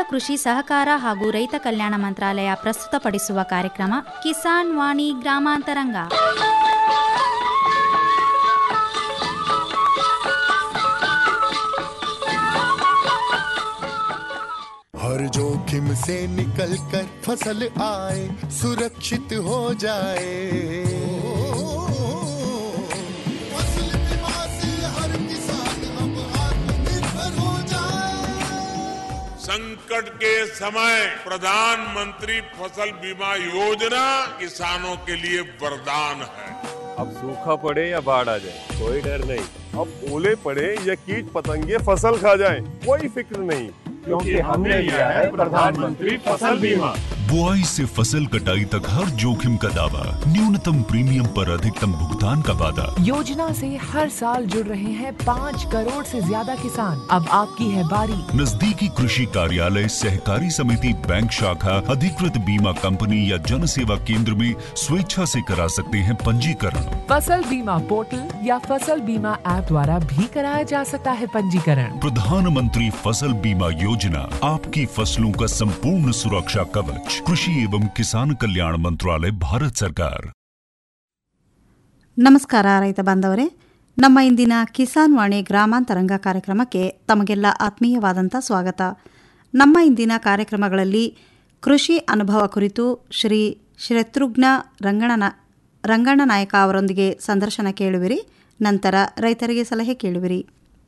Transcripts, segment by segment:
ಕೃಷಿ ಸಹಕಾರ ಹಾಗೂ ರೈತ ಕಲ್ಯಾಣ ಮಂತ್ರಾಲಯ ಪ್ರಸ್ತುತಪಡಿಸುವ ಕಾರ್ಯಕ್ರಮ ಕಿಸಾನ್ ವಾಣಿ ಗ್ರಾಮಾಂತರಂಗ हर जोखिम से निकल कर फसल आए सुरक्षित हो जाए फसल बीमा से हर किसान अब आत्मनिर्भर हो जाए संकट के समय प्रधानमंत्री फसल बीमा योजना किसानों के लिए वरदान है अब सूखा पड़े या बाढ़ आ जाए कोई डर नहीं अब ओले पड़े या कीट पतंगे फसल खा जाए कोई फिक्र नहीं क्योंकि हमने लिया है प्रधानमंत्री फसल बीमा बुआई से फसल कटाई तक हर जोखिम का दावा न्यूनतम प्रीमियम पर अधिकतम भुगतान का वादा योजना से हर साल जुड़ रहे हैं पाँच करोड़ से ज्यादा किसान अब आपकी है बारी नजदीकी कृषि कार्यालय सहकारी समिति बैंक शाखा अधिकृत बीमा कंपनी या जन सेवा केंद्र में स्वेच्छा से करा सकते हैं पंजीकरण फसल बीमा पोर्टल या फसल बीमा ऐप द्वारा भी कराया जा सकता है पंजीकरण प्रधानमंत्री फसल बीमा योजना आपकी फसलों का संपूर्ण सुरक्षा कवच कृषि एवं किसान कल्याण मंत्रालय भारत सरकार ನಮಸ್ಕಾರ ರೈತ ಬಾಂಧವರೇ ನಮ್ಮ ಇಂದಿನ ಕಿಸಾನ್ ವಾಣಿ ಗ್ರಾಮಾಂತರಂಗ ಕಾರ್ಯಕ್ರಮಕ್ಕೆ ತಮಗೆಲ್ಲ ಆತ್ಮೀಯವಾದಂಥ ಸ್ವಾಗತ ನಮ್ಮ ಇಂದಿನ ಕಾರ್ಯಕ್ರಮಗಳಲ್ಲಿ ಕೃಷಿ ಅನುಭವ ಕುರಿತು ಶ್ರೀ ಶತ್ರುಘ್ನ ರಂಗಣ ರಂಗಣ್ಣ ನಾಯಕ ಅವರೊಂದಿಗೆ ಸಂದರ್ಶನ ಕೇಳುವಿರಿ ನಂತರ ರೈತರಿಗೆ ಸಲಹೆ ಕೇಳುವಿರಿ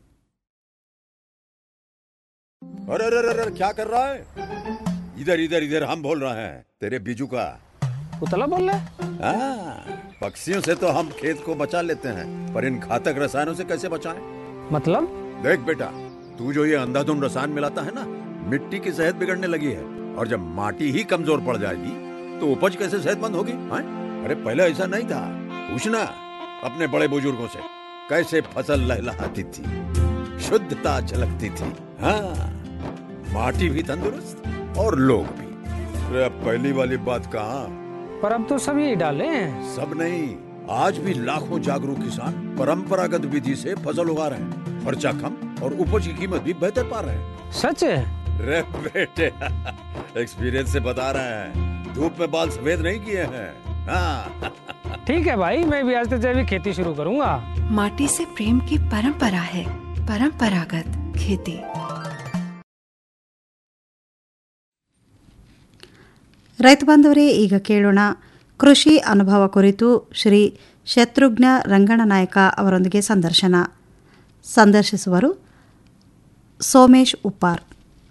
अरे अरे अरे अरे, क्या कर रहा है इधर इधर इधर हम बोल रहे हैं तेरे बीजू का उतला बोल रहा है हाँ, पक्षियों से तो हम खेत को बचा लेते हैं पर इन घातक रसायनों से कैसे बचाएं? मतलब देख बेटा तू जो ये अंधाधुंध रसायन मिलाता है ना मिट्टी की सेहत बिगड़ने लगी है और जब माटी ही कमजोर पड़ जाएगी तो उपज कैसे सेहतमंद होगी हाँ? अरे पहले ऐसा नहीं था पूछना अपने बड़े बुजुर्गों से कैसे फसल लहलहाती थी शुद्धता झलकती थी हाँ माटी भी तंदुरुस्त और लोग भी अरे अब पहली वाली बात कहाँ पर अब तो सब यही डाले हैं सब नहीं आज भी लाखों जागरूक किसान परंपरागत विधि से फसल उगा रहे हैं खर्चा कम और उपज की कीमत भी बेहतर पा रहे हैं सच है रे बेटे एक्सपीरियंस से बता रहे हैं धूप में बाल सफेद नहीं किए हैं हाँ ठीक है भाई मैं भी आज से जैविक खेती शुरू करूंगा माटी से प्रेम की परंपरा है परंपरागत खेती ರೈತ ಬಾಂಧವರೇ ಈಗ ಕೇಳೋಣ ಕೃಷಿ ಅನುಭವ ಕುರಿತು ಶ್ರೀ ಶತ್ರುಘ್ನ ರಂಗಣನಾಯಕ ಅವರೊಂದಿಗೆ ಸಂದರ್ಶನ ಸಂದರ್ಶಿಸುವರು ಸೋಮೇಶ್ ಉಪ್ಪಾರ್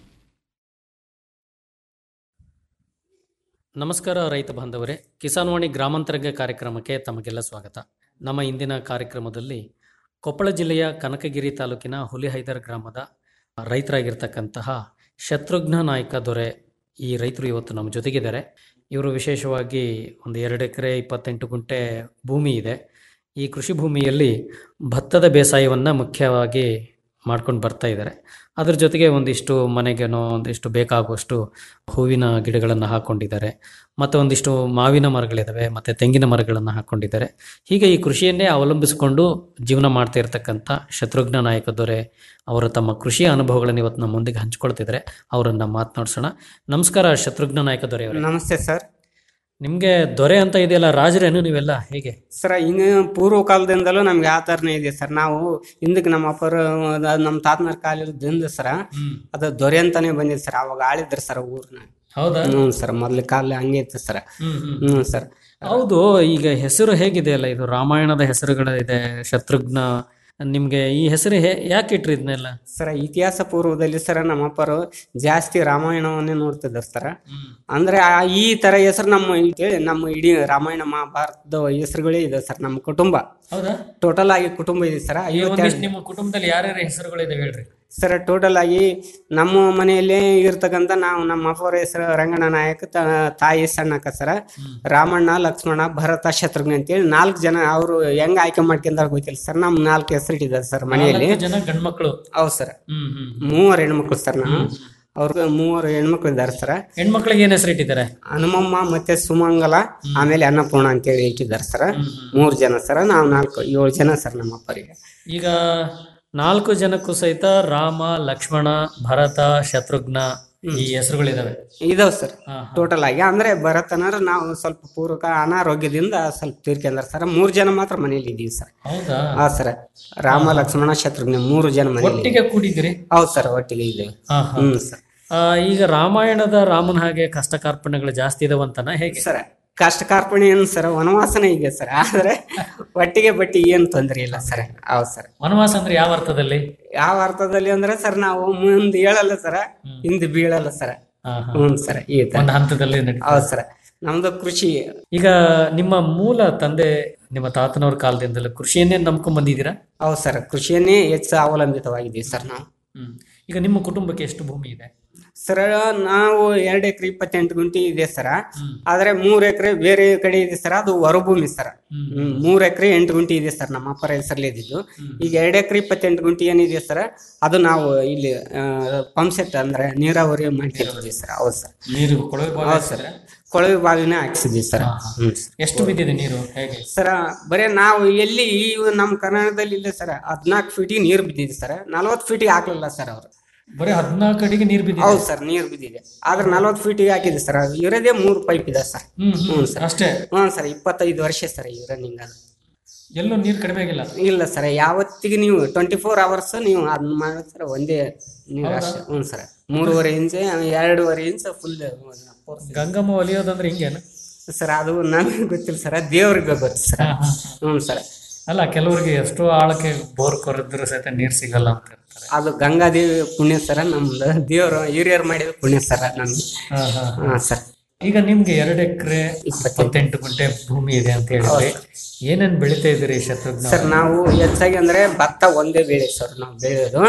ನಮಸ್ಕಾರ ರೈತ ಬಾಂಧವರೇ ಕಿಸಾನ್ವಾಣಿ ಗ್ರಾಮಾಂತರಂಗ ಕಾರ್ಯಕ್ರಮಕ್ಕೆ ತಮಗೆಲ್ಲ ಸ್ವಾಗತ ನಮ್ಮ ಇಂದಿನ ಕಾರ್ಯಕ್ರಮದಲ್ಲಿ ಕೊಪ್ಪಳ ಜಿಲ್ಲೆಯ ಕನಕಗಿರಿ ತಾಲೂಕಿನ ಹುಲಿಹೈದರ್ ಗ್ರಾಮದ ರೈತರಾಗಿರ್ತಕ್ಕಂತಹ ಶತ್ರುಘ್ನ ನಾಯಕ ದೊರೆ ಈ ರೈತರು ಇವತ್ತು ನಮ್ಮ ಜೊತೆಗಿದ್ದಾರೆ ಇವರು ವಿಶೇಷವಾಗಿ ಒಂದು ಎರಡು ಎಕರೆ ಇಪ್ಪತ್ತೆಂಟು ಗುಂಟೆ ಭೂಮಿ ಇದೆ ಈ ಕೃಷಿ ಭೂಮಿಯಲ್ಲಿ ಭತ್ತದ ಬೇಸಾಯವನ್ನು ಮುಖ್ಯವಾಗಿ ಮಾಡ್ಕೊಂಡು ಬರ್ತಾ ಇದ್ದಾರೆ ಅದ್ರ ಜೊತೆಗೆ ಒಂದಿಷ್ಟು ಮನೆಗೇನೋ ಒಂದಿಷ್ಟು ಬೇಕಾಗುವಷ್ಟು ಹೂವಿನ ಗಿಡಗಳನ್ನು ಹಾಕ್ಕೊಂಡಿದ್ದಾರೆ ಮತ್ತು ಒಂದಿಷ್ಟು ಮಾವಿನ ಮರಗಳಿದ್ದಾವೆ ಮತ್ತು ತೆಂಗಿನ ಮರಗಳನ್ನು ಹಾಕ್ಕೊಂಡಿದ್ದಾರೆ ಹೀಗೆ ಈ ಕೃಷಿಯನ್ನೇ ಅವಲಂಬಿಸಿಕೊಂಡು ಜೀವನ ಮಾಡ್ತಾ ಇರತಕ್ಕಂಥ ಶತ್ರುಘ್ನ ನಾಯಕ ದೊರೆ ಅವರ ತಮ್ಮ ಕೃಷಿಯ ಅನುಭವಗಳನ್ನು ಇವತ್ತು ನಮ್ಮ ಮುಂದಿಗೆ ಹಂಚ್ಕೊಳ್ತಿದ್ದಾರೆ ಅವರನ್ನು ಮಾತನಾಡ್ಸೋಣ ನಮಸ್ಕಾರ ಶತ್ರುಘ್ನ ನಾಯಕ ದೊರೆ ಅವರೇ ನಮಸ್ತೆ ಸರ್ ನಿಮಗೆ ದೊರೆ ಅಂತ ಇದೆಯಲ್ಲ ರಾಜರೇನು ನೀವೆಲ್ಲ ಹೇಗೆ ಸರ್ ಹಿಂಗೆ ಪೂರ್ವ ಕಾಲದಿಂದಲೂ ನಮ್ಗೆ ಆ ಥರನೇ ಇದೆ ಸರ್ ನಾವು ಹಿಂದಕ್ಕೆ ನಮ್ಮ ಅಪ್ಪರ ಅದ್ ನಮ್ಮ ತಾತನರ ಕಾಲದಿಂದ ಸರ ಅದು ದೊರೆ ಅಂತಾನೆ ಬಂದಿದೆ ಸರ್ ಅವಾಗ ಆಳಿದ್ರು ಸರ್ ಊರ್ನ ಹೌದಾ ಹ್ಞೂ ಸರ್ ಮೊದ್ಲ ಕಾಲ ಹಂಗೆ ಇತ್ತು ಸರ್ ಹ್ಮ್, ಹ್ಮ್. ಹ್ಞೂ ಸರ್ ಹೌದು ಈಗ ಹೆಸರು ಹೇಗಿದೆ ಅಲ್ಲ ಇದು ರಾಮಾಯಣದ ಹೆಸರುಗಳಿದೆ ಶತ್ರುಘ್ನ ನಿಮ್ಗೆ ಈ ಹೆಸರು ಹೇ ಯಾಕೆ ಇಟ್ರಿ ಇದನ್ನೆಲ್ಲ ಸರ ಇತಿಹಾಸ ಪೂರ್ವದಲ್ಲಿ ಸರ ನಮ್ಮ ಅಪ್ಪರು ಜಾಸ್ತಿ ರಾಮಾಯಣವನ್ನೇ ನೋಡ್ತಿದ್ರು ಸರ ಅಂದ್ರೆ ಆ- ಈ ತರ ಹೆಸರು ನಮ್ಮ ಹೇಳಿ ನಮ್ಮ ಇಡೀ ರಾಮಾಯಣ ಮಹಾಭಾರತದ ಹೆಸರುಗಳೇ ಇದೆ ಸರ್ ನಮ್ಮ ಕುಟುಂಬ ಹೌದಾ ಟೋಟಲ್ ಆಗಿ ಕುಟುಂಬ ಇದೆ ಸರ್ ಈಗ ಒಂದಿಷ್ಟು ಐವತ್ತೆರಡು ನಿಮ್ಮ ಕುಟುಂಬದಲ್ಲಿ ಯಾರ್ಯಾರ ಹೆಸರುಗಳಿದೆ ಹೇಳ್ರಿ ಸರ್ ಟೋಟಲ್ ಆಗಿ ನಮ್ಮ ಮನೆಯಲ್ಲಿ ಇರ್ತಕ್ಕಂಥ ನಾವು ನಮ್ಮ ಅಪ್ಪರ ಹೆಸರು ರಂಗಣ್ಣ ನಾಯಕ ತ- ತಾಯಿ ಸಣ್ಣಕ್ಕ ಸರ ರಾಮಣ್ಣ ಲಕ್ಷ್ಮಣ ಭರತ ಶತ್ರುಘ್ನ ಅಂತೇಳಿ ನಾಲ್ಕು ಜನ ಅವರು ಹೆಂಗ್ ಆಯ್ಕೆ ಮಾಡ್ಕೊಂಡಾರ ಗೊತ್ತಿಲ್ಲ ಸರ್ ನಮ್ ನಾಲ್ಕು ಹೆಸರು ಇಟ್ಟಿದ್ದಾರೆ ಸರ್ ಮನೆಯಲ್ಲಿ ನಾಲ್ಕು ಜನ ಗಂಡ್ಮಕ್ಳು ಹೌದು ಸರ್ ಹ್ಮ್ ಹ್ಮ್ ಮೂವರು ಹೆಣ್ಮಕ್ಳು ಸರ್ ನಾವು ಅವ್ರಿಗೆ ಮೂವರು ಹೆಣ್ಮಕ್ಳು ಇದ್ದಾರೆ ಸರ್ ಹೆಣ್ಮಕ್ಳಿಗೆ ಏನ್ ಹೆಸರು ಇಟ್ಟಿದ್ದಾರೆ ಹನುಮಮ್ಮ ಮತ್ತೆ ಸುಮಂಗಲ ಆಮೇಲೆ ಅನ್ನಪೂರ್ಣ ಅಂತೇಳಿ ಇಟ್ಟಿದ್ದಾರೆ ಸರ್ ಮೂರು ಜನ ಸರ್ ನಾವು ನಾಲ್ಕು ಏಳು ಜನ ಸರ್ ನಮ್ಮ ಅಪ್ಪರಿಗೆ ಈಗ ನಾಲ್ಕು ಜನಕ್ಕೂ ಸಹಿತ ರಾಮ ಲಕ್ಷ್ಮಣ ಭರತ ಶತ್ರುಘ್ನ ಈ ಹೆಸರುಗಳಿದಾವೆ ಇದಾವ್ ಸರ್ ಹಾ, ಟೋಟಲ್ ಆಗಿ ಅಂದ್ರೆ ಭರತನರು ನಾವು ಸ್ವಲ್ಪ ಪೂರ್ವಕ ಅನಾರೋಗ್ಯದಿಂದ ಸ್ವಲ್ಪ ತೀರ್ಕೊಂಡ್ರ ಸರ್ ಮೂರ್ ಜನ ಮಾತ್ರ ಮನೇಲಿ ಇದೀವಿ ಸರ್ ಹೌದಾ ಹಾ ಸರ್ ರಾಮ ಲಕ್ಷ್ಮಣ ಶತ್ರುಘ್ನ ಮೂರು ಜನ ಮನೇಲಿ ಒಟ್ಟಿಗೆ ಕೂಡಿದಿರಿ ಹೌದು ಸರ್ ಒಟ್ಟಿಗೆ ಇದ್ದೇವೆ ಹಾ, ಹಾ. ಹ್ಮ್ ಸರ್ ಆ, ಈಗ ರಾಮಾಯಣದ ರಾಮನ ಹಾಗೆ ಕಷ್ಟ ಕಾರ್ಪಣ್ಯಗಳು ಜಾಸ್ತಿ ಇದಾವಂತನ ಹೇಗೆ ಸರ್ ಕಷ್ಟ ಕಾರ್ಪಣೆ ಏನು ಸರ್ ವನವಾಸನ ಇದೆ ಸರ್ ಆದ್ರೆ ಒಟ್ಟಿಗೆ ಬಟ್ಟಿ ಏನ್ ತೊಂದ್ರೆ ಇಲ್ಲ ಸರ್ ಹೌದು ಸರ್ ವನವಾಸ ಅಂದ್ರೆ ಯಾವ ಅರ್ಥದಲ್ಲಿ ಯಾವ ಅರ್ಥದಲ್ಲಿ ಅಂದ್ರೆ ಸರ್ ನಾವು ಮುಂದೆ ಹೇಳಲ್ಲ ಸರ್ ಹಿಂದೆ ಬೀಳಲ್ಲ ಸರ್ ಹಾ, ಹಾ. ಹ್ಮ್ ಸರ್ ಈ ತರ ಒಂದು ಹಂತದಲ್ಲಿ ನಡೀತದೆ. ಹೌದು ಸರ್ ನಮ್ದು ಕೃಷಿ ಈಗ ನಿಮ್ಮ ಮೂಲ ತಂದೆ ನಿಮ್ಮ ತಾತನವ್ರ ಕಾಲದಿಂದಲೂ ಕೃಷಿಯನ್ನೇ ನಂಬ್ಕೊಂಡ್ ಬಂದಿದ್ದೀರಾ ಹೌದು ಸರ್ ಕೃಷಿಯನ್ನೇ ಹೆಚ್ಚು ಅವಲಂಬಿತವಾಗಿದ್ದೀವಿ ಸರ್ ನಾವು ಹ್ಮ್ ಈಗ ನಿಮ್ಮ ಕುಟುಂಬಕ್ಕೆ ಎಷ್ಟು ಭೂಮಿ ಇದೆ ಸರ್ ನಾವು ಎರಡು ಎಕರೆ ಇಪ್ಪತ್ತೆಂಟು ಗುಂಟಿ ಇದೆ ಸರ್ ಆದ್ರೆ ಮೂರ್ ಎಕರೆ ಬೇರೆ ಕಡೆ ಇದೆ ಸರ್ ಅದು ಹೊರಭೂಮಿ ಸರ್ ಹ್ಮ್ ಮೂರ್ ಎಕರೆ ಎಂಟು ಗುಂಟಿ ಇದೆ ಸರ್ ನಮ್ಮ ಅಪ್ಪರ ಹೆಸರಲ್ಲಿ ಇದ್ದಿದ್ದು ಈಗ ಎರಡು ಎಕರೆ ಇಪ್ಪತ್ತೆಂಟು ಗುಂಟಿ ಏನಿದೆ ಸರ್ ಅದು ನಾವು ಇಲ್ಲಿ ಪಂಪ್ ಸೆಟ್ ಅಂದ್ರೆ ನೀರಾವರಿ ಮಾಡ್ತಿರ್ತೀವಿ ಸರ್ ಹೌದು ಸರ್ ನೀರು ಕೊಳವೆ ಬಾವಿ ಹೌದು ಸರ್ ಕೊಳವೆ ಬಾವಿನ ಹಾಕ್ಸಿದ್ವಿ ಸರ್ ಹ್ಮ್ ಎಷ್ಟು ಬಿದ್ದಿದೆ ನೀರು ಹೇಗೆ ಸರ್ ಬರೇ ನಾವು ಎಲ್ಲಿ ಈ ನಮ್ಮ ಕರ್ನಾಟಕದಲ್ಲಿ ಇಲ್ಲ ಸರ್ ಹದ್ನಾಲ್ಕು ಫೀಟಿಗೆ ನೀರು ಬಿದ್ದಿದೆ ಸರ್ ನಲವತ್ತು ಫೀಟಿಗೆ ಹಾಕ್ಲಿಲ್ಲ ಸರ್ ಅವರು ಬರೀ ಹದಿನಾಲ್ಕು ಅಡಿಗೆ ನೀರು ಬಿದ್ದಿದೆ ಹೌದು ಸರ್ ನೀರು ಬಿದ್ದಿದೆ ಆದ್ರೆ ನಲವತ್ತು ಫೀಟಿಗೆ ಹಾಕಿದೆ ಸರ್ ಅದು ಇರೋದೇ ಮೂರು ಪೈಪ್ ಇದೆ ಸರ್ ಹ್ಮ್, ಹ್ಮ್. ಹ್ಞೂ ಸರ್ ಅಷ್ಟೇ ಹ್ಞೂ ಸರ್ ಇಪ್ಪತ್ತೈದು ವರ್ಷ ಸರ್ ಈ ರನ್ನಿಂಗ್ ಅದು ಎಲ್ಲೂ ನೀರು ಕಡಿಮೆ ಆಗಿಲ್ಲ ಇಲ್ಲ ಸರ್ ಯಾವತ್ತಿಗೆ ನೀವು ಟ್ವೆಂಟಿ ಫೋರ್ ಅವರ್ಸ್ ನೀವು ಅದನ್ನ ಮಾಡಿದ್ರೆ ಸರ್ ಒಂದೇ ನೀರು ಹೌದಾ? ಅಷ್ಟೇ ಹ್ಞೂ ಸರ್ ಮೂರುವರೆ ಇಂಚ್ ಎರಡೂವರೆ ಇಂಚ್ ಫುಲ್ ಗಂಗಮ್ಮ ಒಲಿಯೋದಂದ್ರೆ ಹಿಂಗೇನು ಸರ್ ಅದು ನಮಗೆ ಗೊತ್ತಿಲ್ಲ ಸರ್ ದೇವ್ರಿಗೆ ಗೊತ್ತು ಸರ್ ಹ್ಞೂ ಸರ್ ಅಲ್ಲ ಕೆಲವರಿಗೆ ಎಷ್ಟೋ ಆಳಕ್ಕೆ ಬೋರ್ ಕೊರೆದ್ರು ಸಹಿತ ನೀರು ಸಿಗಲ್ಲ ಅಂತ ಇರ್ತಾರೆ ಅದು ಗಂಗಾದೇವಿ ಪುಣ್ಯ ಸರ ನಮ್ದು ದೇವರು ಹಿರಿಯರು ಮಾಡಿದ ಪುಣ್ಯ ಸರ ನಮ್ಗೆ ಹಾ, ಹಾ, ಹಾ. ಹಾ ಸರ್ ಈಗ ನಿಮ್ಗೆ ಎರಡು ಎಕರೆ ಇಪ್ಪತ್ತೆಂಟು ಗುಂಟೆ ಭೂಮಿ ಇದೆ ಅಂತ ಹೇಳಿದ್ರೆ ಏನೇನ್ ಬೆಳಿತಾ ಇದ್ದೀರಿ ಶತ್ರುಘ್ನ ಸರ್ ನಾವು ಹೆಚ್ಚಾಗಿ ಅಂದ್ರೆ ಭತ್ತ ಒಂದೇ ಬೆಳೆ ಸರ್ ನಾವು ಬೆಳೆಯೋದು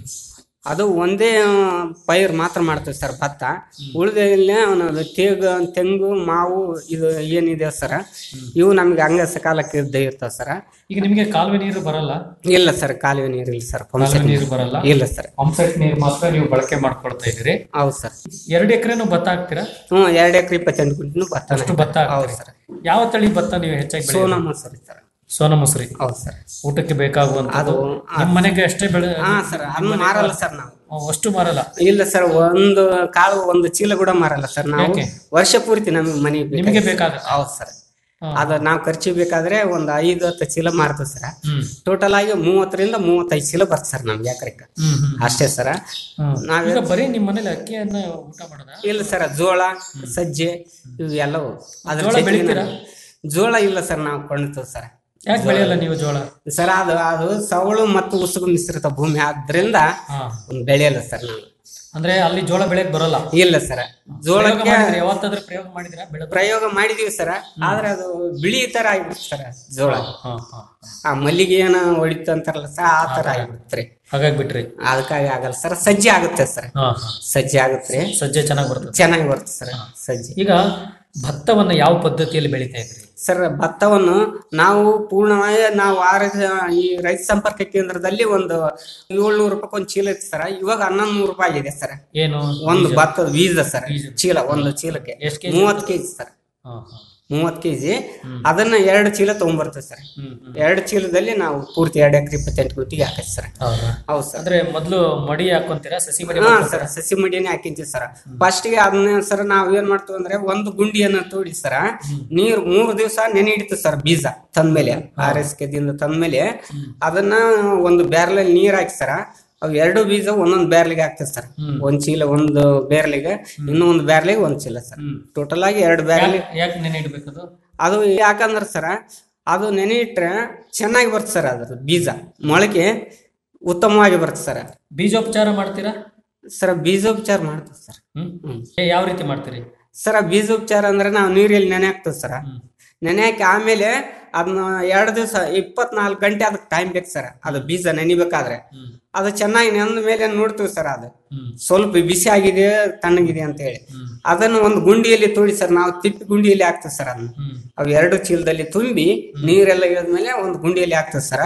ಅದು ಒಂದೇ ಆ, ಪೈರ್ ಮಾತ್ರ ಮಾಡ್ತೀವಿ ಸರ್ ಭತ್ತ ಉಳಿದ ಅವನು ತೇಗ ತೆಂಗು ಮಾವು ಇದು ಏನಿದೆ ಸರ್ ಇವು ನಮ್ಗೆ ಅಂಗಸ ಕಾಲಕ್ಕೆ ಇದ್ದೇ ಇರ್ತಾವ ಸರ್ ಈಗ ನಿಮ್ಗೆ ಕಾಲುವೆ ನೀರು ಬರಲ್ಲ ಇಲ್ಲ ಸರ್ ಕಾಲುವೆ ನೀರು ಇಲ್ಲ ಸರ್ ಪಂಪ್ ಕಾಲುವೆ ಸೆಟ್ ನೀರು ಬರಲ್ಲ ಇಲ್ಲ ಸರ್ ಪಂಪ್ಸೆಟ್ ನೀರು ಮಾತ್ರ ನೀವು ಬಳಕೆ ಮಾಡ್ಕೊಳ್ತಾ ಇದ್ದೀರಿ ಹೌದು ಸರ್ ಎರಡು ಎಕರೆನು ಭತ್ತ ಹಾಕ್ತೀರಾ ಹ್ಞೂ ಎರಡು ಎಕರೆ ಇಪ್ಪತ್ತೆಂಟು ಗುಂಟು ಭತ್ತ ಅಷ್ಟು ಭತ್ತ ಹಾಕ್ತೀರಿ ಯಾವ ತಳಿ ಭತ್ತ ನೀವು ಹೆಚ್ಚಾಗಿ ಬೆಳೆಯೋದು? ಸೋನಾ ಮಸೂರಿ ಸರ್ ಸೋನಾ ಮಸೂರಿ ಹೌದು ಸರ್ ಊಟಕ್ಕೆ ಬೇಕಾಗುವಂತದ್ದು ಅದು ನಿಮ್ಮ ಮನೆಗೆ ಅಷ್ಟೇ ಬೆಳೆ ಹಾ ಸರ್ ಅದನ್ನ ಮಾರಲ್ಲ ಸರ್ ನಾವು ಅಷ್ಟು ಮಾರಲ್ಲ ಇಲ್ಲ ಸರ್ ಒಂದು ಕಾಳು ಒಂದು ಚೀಲ ಕೂಡ ಮಾರಲ್ಲ ಸರ್ ನಾವು ಯಾಕೆ? ವರ್ಷ ಪೂರ್ತಿ ನಮಗೆ ಮನೆ ನಿಮಗೆ ಬೇಕಾದ ಹೌದು ಸರ್ ಅದ ನಾವು ಖರ್ಚು ಬೇಕಾದ್ರೆ ಒಂದು ಐದು ಹತ್ತು ಚೀಲ ಮಾರ್ತೀವಿ ಸರ್ ಹ್ಮ್. ಟೋಟಲ್ ಆಗಿ ಮೂವತ್ತರಿಂದ ಮೂವತ್ತೈದು ಚೀಲ ಬರ್ತದೆ ಸರ್ ನಮ್ಗೆ ಎಕರೆಗೆ ಹ್ಮ್, ಹ್ಮ್. ಅಷ್ಟೇ ಸರ್ ಹ್ಮ್. ನಾವೇ ಈಗ ಬರೀ ನಿಮ್ಮ ಮನೇಲಿ ಅಕ್ಕಿಯನ್ನ ಊಟ ಮಾಡೋದ ಇಲ್ಲ ಸರ್ ಜೋಳ ಸಜ್ಜೆ ಇವು ಎಲ್ಲವು ಅದ್ರ ಜೋಳ ಜೊತೆಗೆ ಬೆಳಿತೀರಾ? ನಾವು- ಜೋಳ ಇಲ್ಲ ಸರ್ ನಾವು ಕೊಂಡ್ತೀವಿ ಸರ್ ಯಾಕೆ ಬೆಳೆಯಲ್ಲ ನೀವು ಜೋಳ ಸರ್ ಅದು ಅದು ಸವಳು ಮತ್ತು ಉಸುಗು ಮಿಶ್ರಿತ ಭೂಮಿ ಆದ್ರಿಂದ ಹಾ. ಬೆಳೆಯಲ್ಲ ಸರ್ ನಾವು ಅಂದ್ರೆ ಅಲ್ಲಿ ಜೋಳ ಬೆಳೆಯಕ್ ಬರಲ್ಲ ಇಲ್ಲ ಸರ್ ಪ್ರಯೋಗ ಜೋಳಕ್ಕೆ ಮಾಡಿದ್ರಿ? ಯಾವತ್ತಾದ್ರೂ ಪ್ರಯೋಗ ಮಾಡಿದ್ರ ಬೆಳೆ ಪ್ರಯೋಗ ಮಾಡಿದೀವಿ ಸರ್ ಆದ್ರೆ ಅದು ಬಿಳಿ ತರ ಆಗ್ಬಿಡ್ತು ಸರ್ ಜೋಳ ಹಾ, ಹಾ. ಆ ಮಲ್ಲಿಗೆ ಏನ ಹೊಡಿತು ಅಂತಾರಲ್ಲ ಸರ್ ಆ ತರ ಆಗ್ಬಿಡ್ತ್ರಿ ಹಾಗಾಗಿ ಬಿಟ್ರಿ ಅದಕ್ಕಾಗಿ ಆಗಲ್ಲ ಸರ್ ಸಜ್ಜೆ ಆಗುತ್ತೆ ಸರ್ ಹಾ, ಹಾ. ಸಜ್ಜೆ ಆಗುತ್ತೆ ಸಜ್ಜೆ ಚೆನ್ನಾಗಿ ಬರ್ತದೆ ಚೆನ್ನಾಗಿ ಬರುತ್ತೆ ಸರ್ ಸಜ್ಜೆ ಈಗ ಭತ್ತವನ್ನ ಯಾವ ಪದ್ಧತಿಯಲ್ಲಿ ಬೆಳಿತಾ ಇದ್ರಿ ಸರ್ ಭತ್ತವನ್ನು ನಾವು ಪೂರ್ಣವಾಗಿ ನಾವು ಆರ ಈ ರೈತ ಸಂಪರ್ಕ ಕೇಂದ್ರದಲ್ಲಿ ಒಂದು ಏಳ್ನೂರು ರೂಪಾಯಿ ಒಂದು ಚೀಲ ಇತ್ತು ಸರ್ ಇವಾಗ ಹನ್ನೊಂದು ನೂರು ರೂಪಾಯಿ ಆಗಿದೆ ಸರ್ ಏನು ಒಂದು ಬೀಜ? ಭತ್ತದ ಬೀಜ ಸರ್ ಚೀಲ ಒಂದು ಚೀಲಕ್ಕೆ ಎಷ್ಟ್ ಕೆಜಿ? ಮೂವತ್ತು ಕೆಜಿ ಸರ್ ಹಾ, ಹಾ. ಮೂವತ್ತು ಕೆಜಿ ಅದನ್ನ ಎರಡು ಚೀಲ ತಗೊಂಡ್ಬರ್ತೇವೆ ಸರ್ ಎರಡು ಚೀಲದಲ್ಲಿ ನಾವು ಪೂರ್ತಿ ಎರಡು ಎಕರೆ ಇಪ್ಪತ್ತೆಂಟು ಗುಟ್ಟಿಗೆ ಹಾಕೈತೆ ಸರ್ ಹೌದಾ? ಹೌದು ಸರ್ ಅಂದ್ರೆ ಮೊದ್ಲು ಮಡಿ ಹಾಕೊಂತೀರಾ ಸಸಿ ಮಡಿ ಹಾ ಮಾಡ್ಕೊಂತೀರಾ? ಸರ್ ಸಸಿ ಮಡಿನೇ ಹಾಕಿಂತೀವಿ ಸರ್ ಫಸ್ಟ್ಗೆ ಅದನ್ನ ಸರ್ ನಾವ್ ಏನ್ ಮಾಡ್ತೀವಿ ಅಂದ್ರೆ ಒಂದು ಗುಂಡಿಯನ್ನ ತೋಡಿ ಸರ್ ನೀರ್ ಮೂರು ದಿವಸ ನೆನೆ ಇಡ್ತೀವಿ ಸರ್ ಬೀಜ ತಂದ್ಮೇಲೆ ಆರ್ ಎಸ್ ಕೆದಿಂದ ತಂದ್ಮೇಲೆ ಅದನ್ನ ಒಂದು ಬ್ಯಾರ್ಲಲ್ಲಿ ನೀರ್ ಹಾಕಿ ಸರ್ ಅವ್ ಎರಡು ಬೀಜ ಒಂದೊಂದು ಬ್ಯಾರ್ಲಿಗೆ ಹಾಕ್ತೇವೆ ಸರ್ ಒಂದ್ ಚೀಲ ಒಂದು ಬ್ಯಾರ್ಲಿಗೆ ಇನ್ನೂ ಒಂದು ಬ್ಯಾರ್ಲಿಗೆ ಒಂದ್ ಚೀಲ ಸರ್ ಟೋಟಲ್ ಆಗಿ ಎರಡು ಬ್ಯಾರ್ಲಿ ಯಾಕ್- ಯಾಕೆ ನೆನೆ ಇಡ್ಬೇಕದು ಅದು ಯಾಕಂದ್ರೆ ಸರ್ ಅದು ನೆನೆ ಇಟ್ರೆ ಚೆನ್ನಾಗಿ ಬರುತ್ತೆ ಸರ್ ಅದ್ರ ಬೀಜ ಮೊಳಕೆ ಉತ್ತಮವಾಗಿ ಬರುತ್ತೆ ಸರ್ ಬೀಜೋಪಚಾರ ಮಾಡ್ತೀರಾ ಸರ್ ಬೀಜೋಪಚಾರ ಮಾಡ್ತೀವಿ ಸರ್ ಹ್ಮ್ ಹ್ಮ್ ಏ, ಯಾವ ರೀತಿ ಮಾಡ್ತೀರಿ ಸರ ಬೀಜೋಪಚಾರ ಅಂದ್ರೆ ನಾವು ನೀರಲ್ಲಿ ನೆನೆ ಹಾಕ್ತೀವಿ ಸರ ನೆನೆ ಹಾಕಿ ಆಮೇಲೆ ಅದನ್ನ ಎರಡು ದಿವಸ ಇಪ್ಪತ್ನಾಲ್ಕು ಗಂಟೆ ಅದಕ್ಕೆ ಟೈಮ್ ಬೇಕು ಸರ್ ಅದು ಬೀಜ ನೆನಿಬೇಕಾದ್ರೆ ಅದು ಚೆನ್ನಾಗಿ ನೆಂದ ಮೇಲೆ ನೋಡ್ತೀವಿ ಸರ್ ಅದು ಸ್ವಲ್ಪ ಬಿಸಿ ಆಗಿದೆ ತಣ್ಣಗಿದೆ ಅಂತ ಹೇಳಿ ಅದನ್ನು ಒಂದು ಗುಂಡಿಯಲ್ಲಿ ತೋಡಿ ಸರ್ ನಾವು ತಿಪ್ಪಿ ಗುಂಡಿಯಲ್ಲಿ ಹಾಕ್ತೀವಿ ಸರ್ ಅದನ್ನ ಅವು ಎರಡು ಚೀಲದಲ್ಲಿ ತುಂಬಿ ನೀರೆಲ್ಲ ಇಳಿದ್ಮೇಲೆ ಒಂದು ಗುಂಡಿಯಲ್ಲಿ ಹಾಕ್ತೀವಿ ಸರ್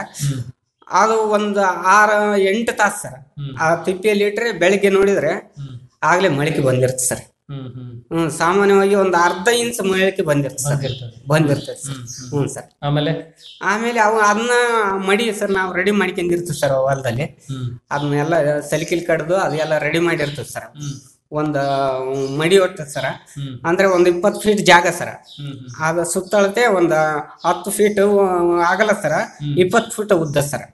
ಅದು ಒಂದು ಆರು ಎಂಟು ತಾಸು ಸರ್ ಆ ತಿಪ್ಪಿಯಲ್ಲಿ ಇಟ್ರೆ ಬೆಳಿಗ್ಗೆ ನೋಡಿದ್ರೆ ಆಗ್ಲೇ ಮೊಳಕೆ ಬಂದಿರುತ್ತೆ ಸರ್ ಹ್ಮ್ ಹ್ಮ್ ಹ್ಮ್ ಸಾಮಾನ್ಯವಾಗಿ ಒಂದು ಅರ್ಧ ಇಂಚ್ ಮೊಳಕೆ ಬಂದಿರ್ತದೆ ಸರ್ ಬಂದಿರ್ತದೆ ಸರ್ ಹ್ಞೂ ಸರ್ ಆಮೇಲೆ ಆಮೇಲೆ ಅವು ಅದನ್ನ ಮಡಿ ಸರ್ ನಾವು ರೆಡಿ ಮಾಡ್ಕೊಂಡಿರ್ತೀವಿ ಸರ್ ಹೊಲದಲ್ಲಿ ಅದನ್ನೆಲ್ಲ ಸಲಿಕಿಲ್ ಕಡ್ದು ಅದೆಲ್ಲ ರೆಡಿ ಮಾಡಿರ್ತೀವಿ ಸರ್ ಒಂದ್ ಮಡಿ ಒಟ್ಟು ಸರ ಅಂದ್ರೆ ಒಂದ್ ಇಪ್ಪತ್ತು ಫೀಟ್ ಜಾಗ ಸರ ಅದ ಸುತ್ತಳತೆ ಒಂದ್ ಹತ್ತು ಫೀಟ್ ಆಗಲ್ಲ ಸರ ಇಪ್ಪತ್ತು ಫೀಟ್ ಉದ್ದ ಸರ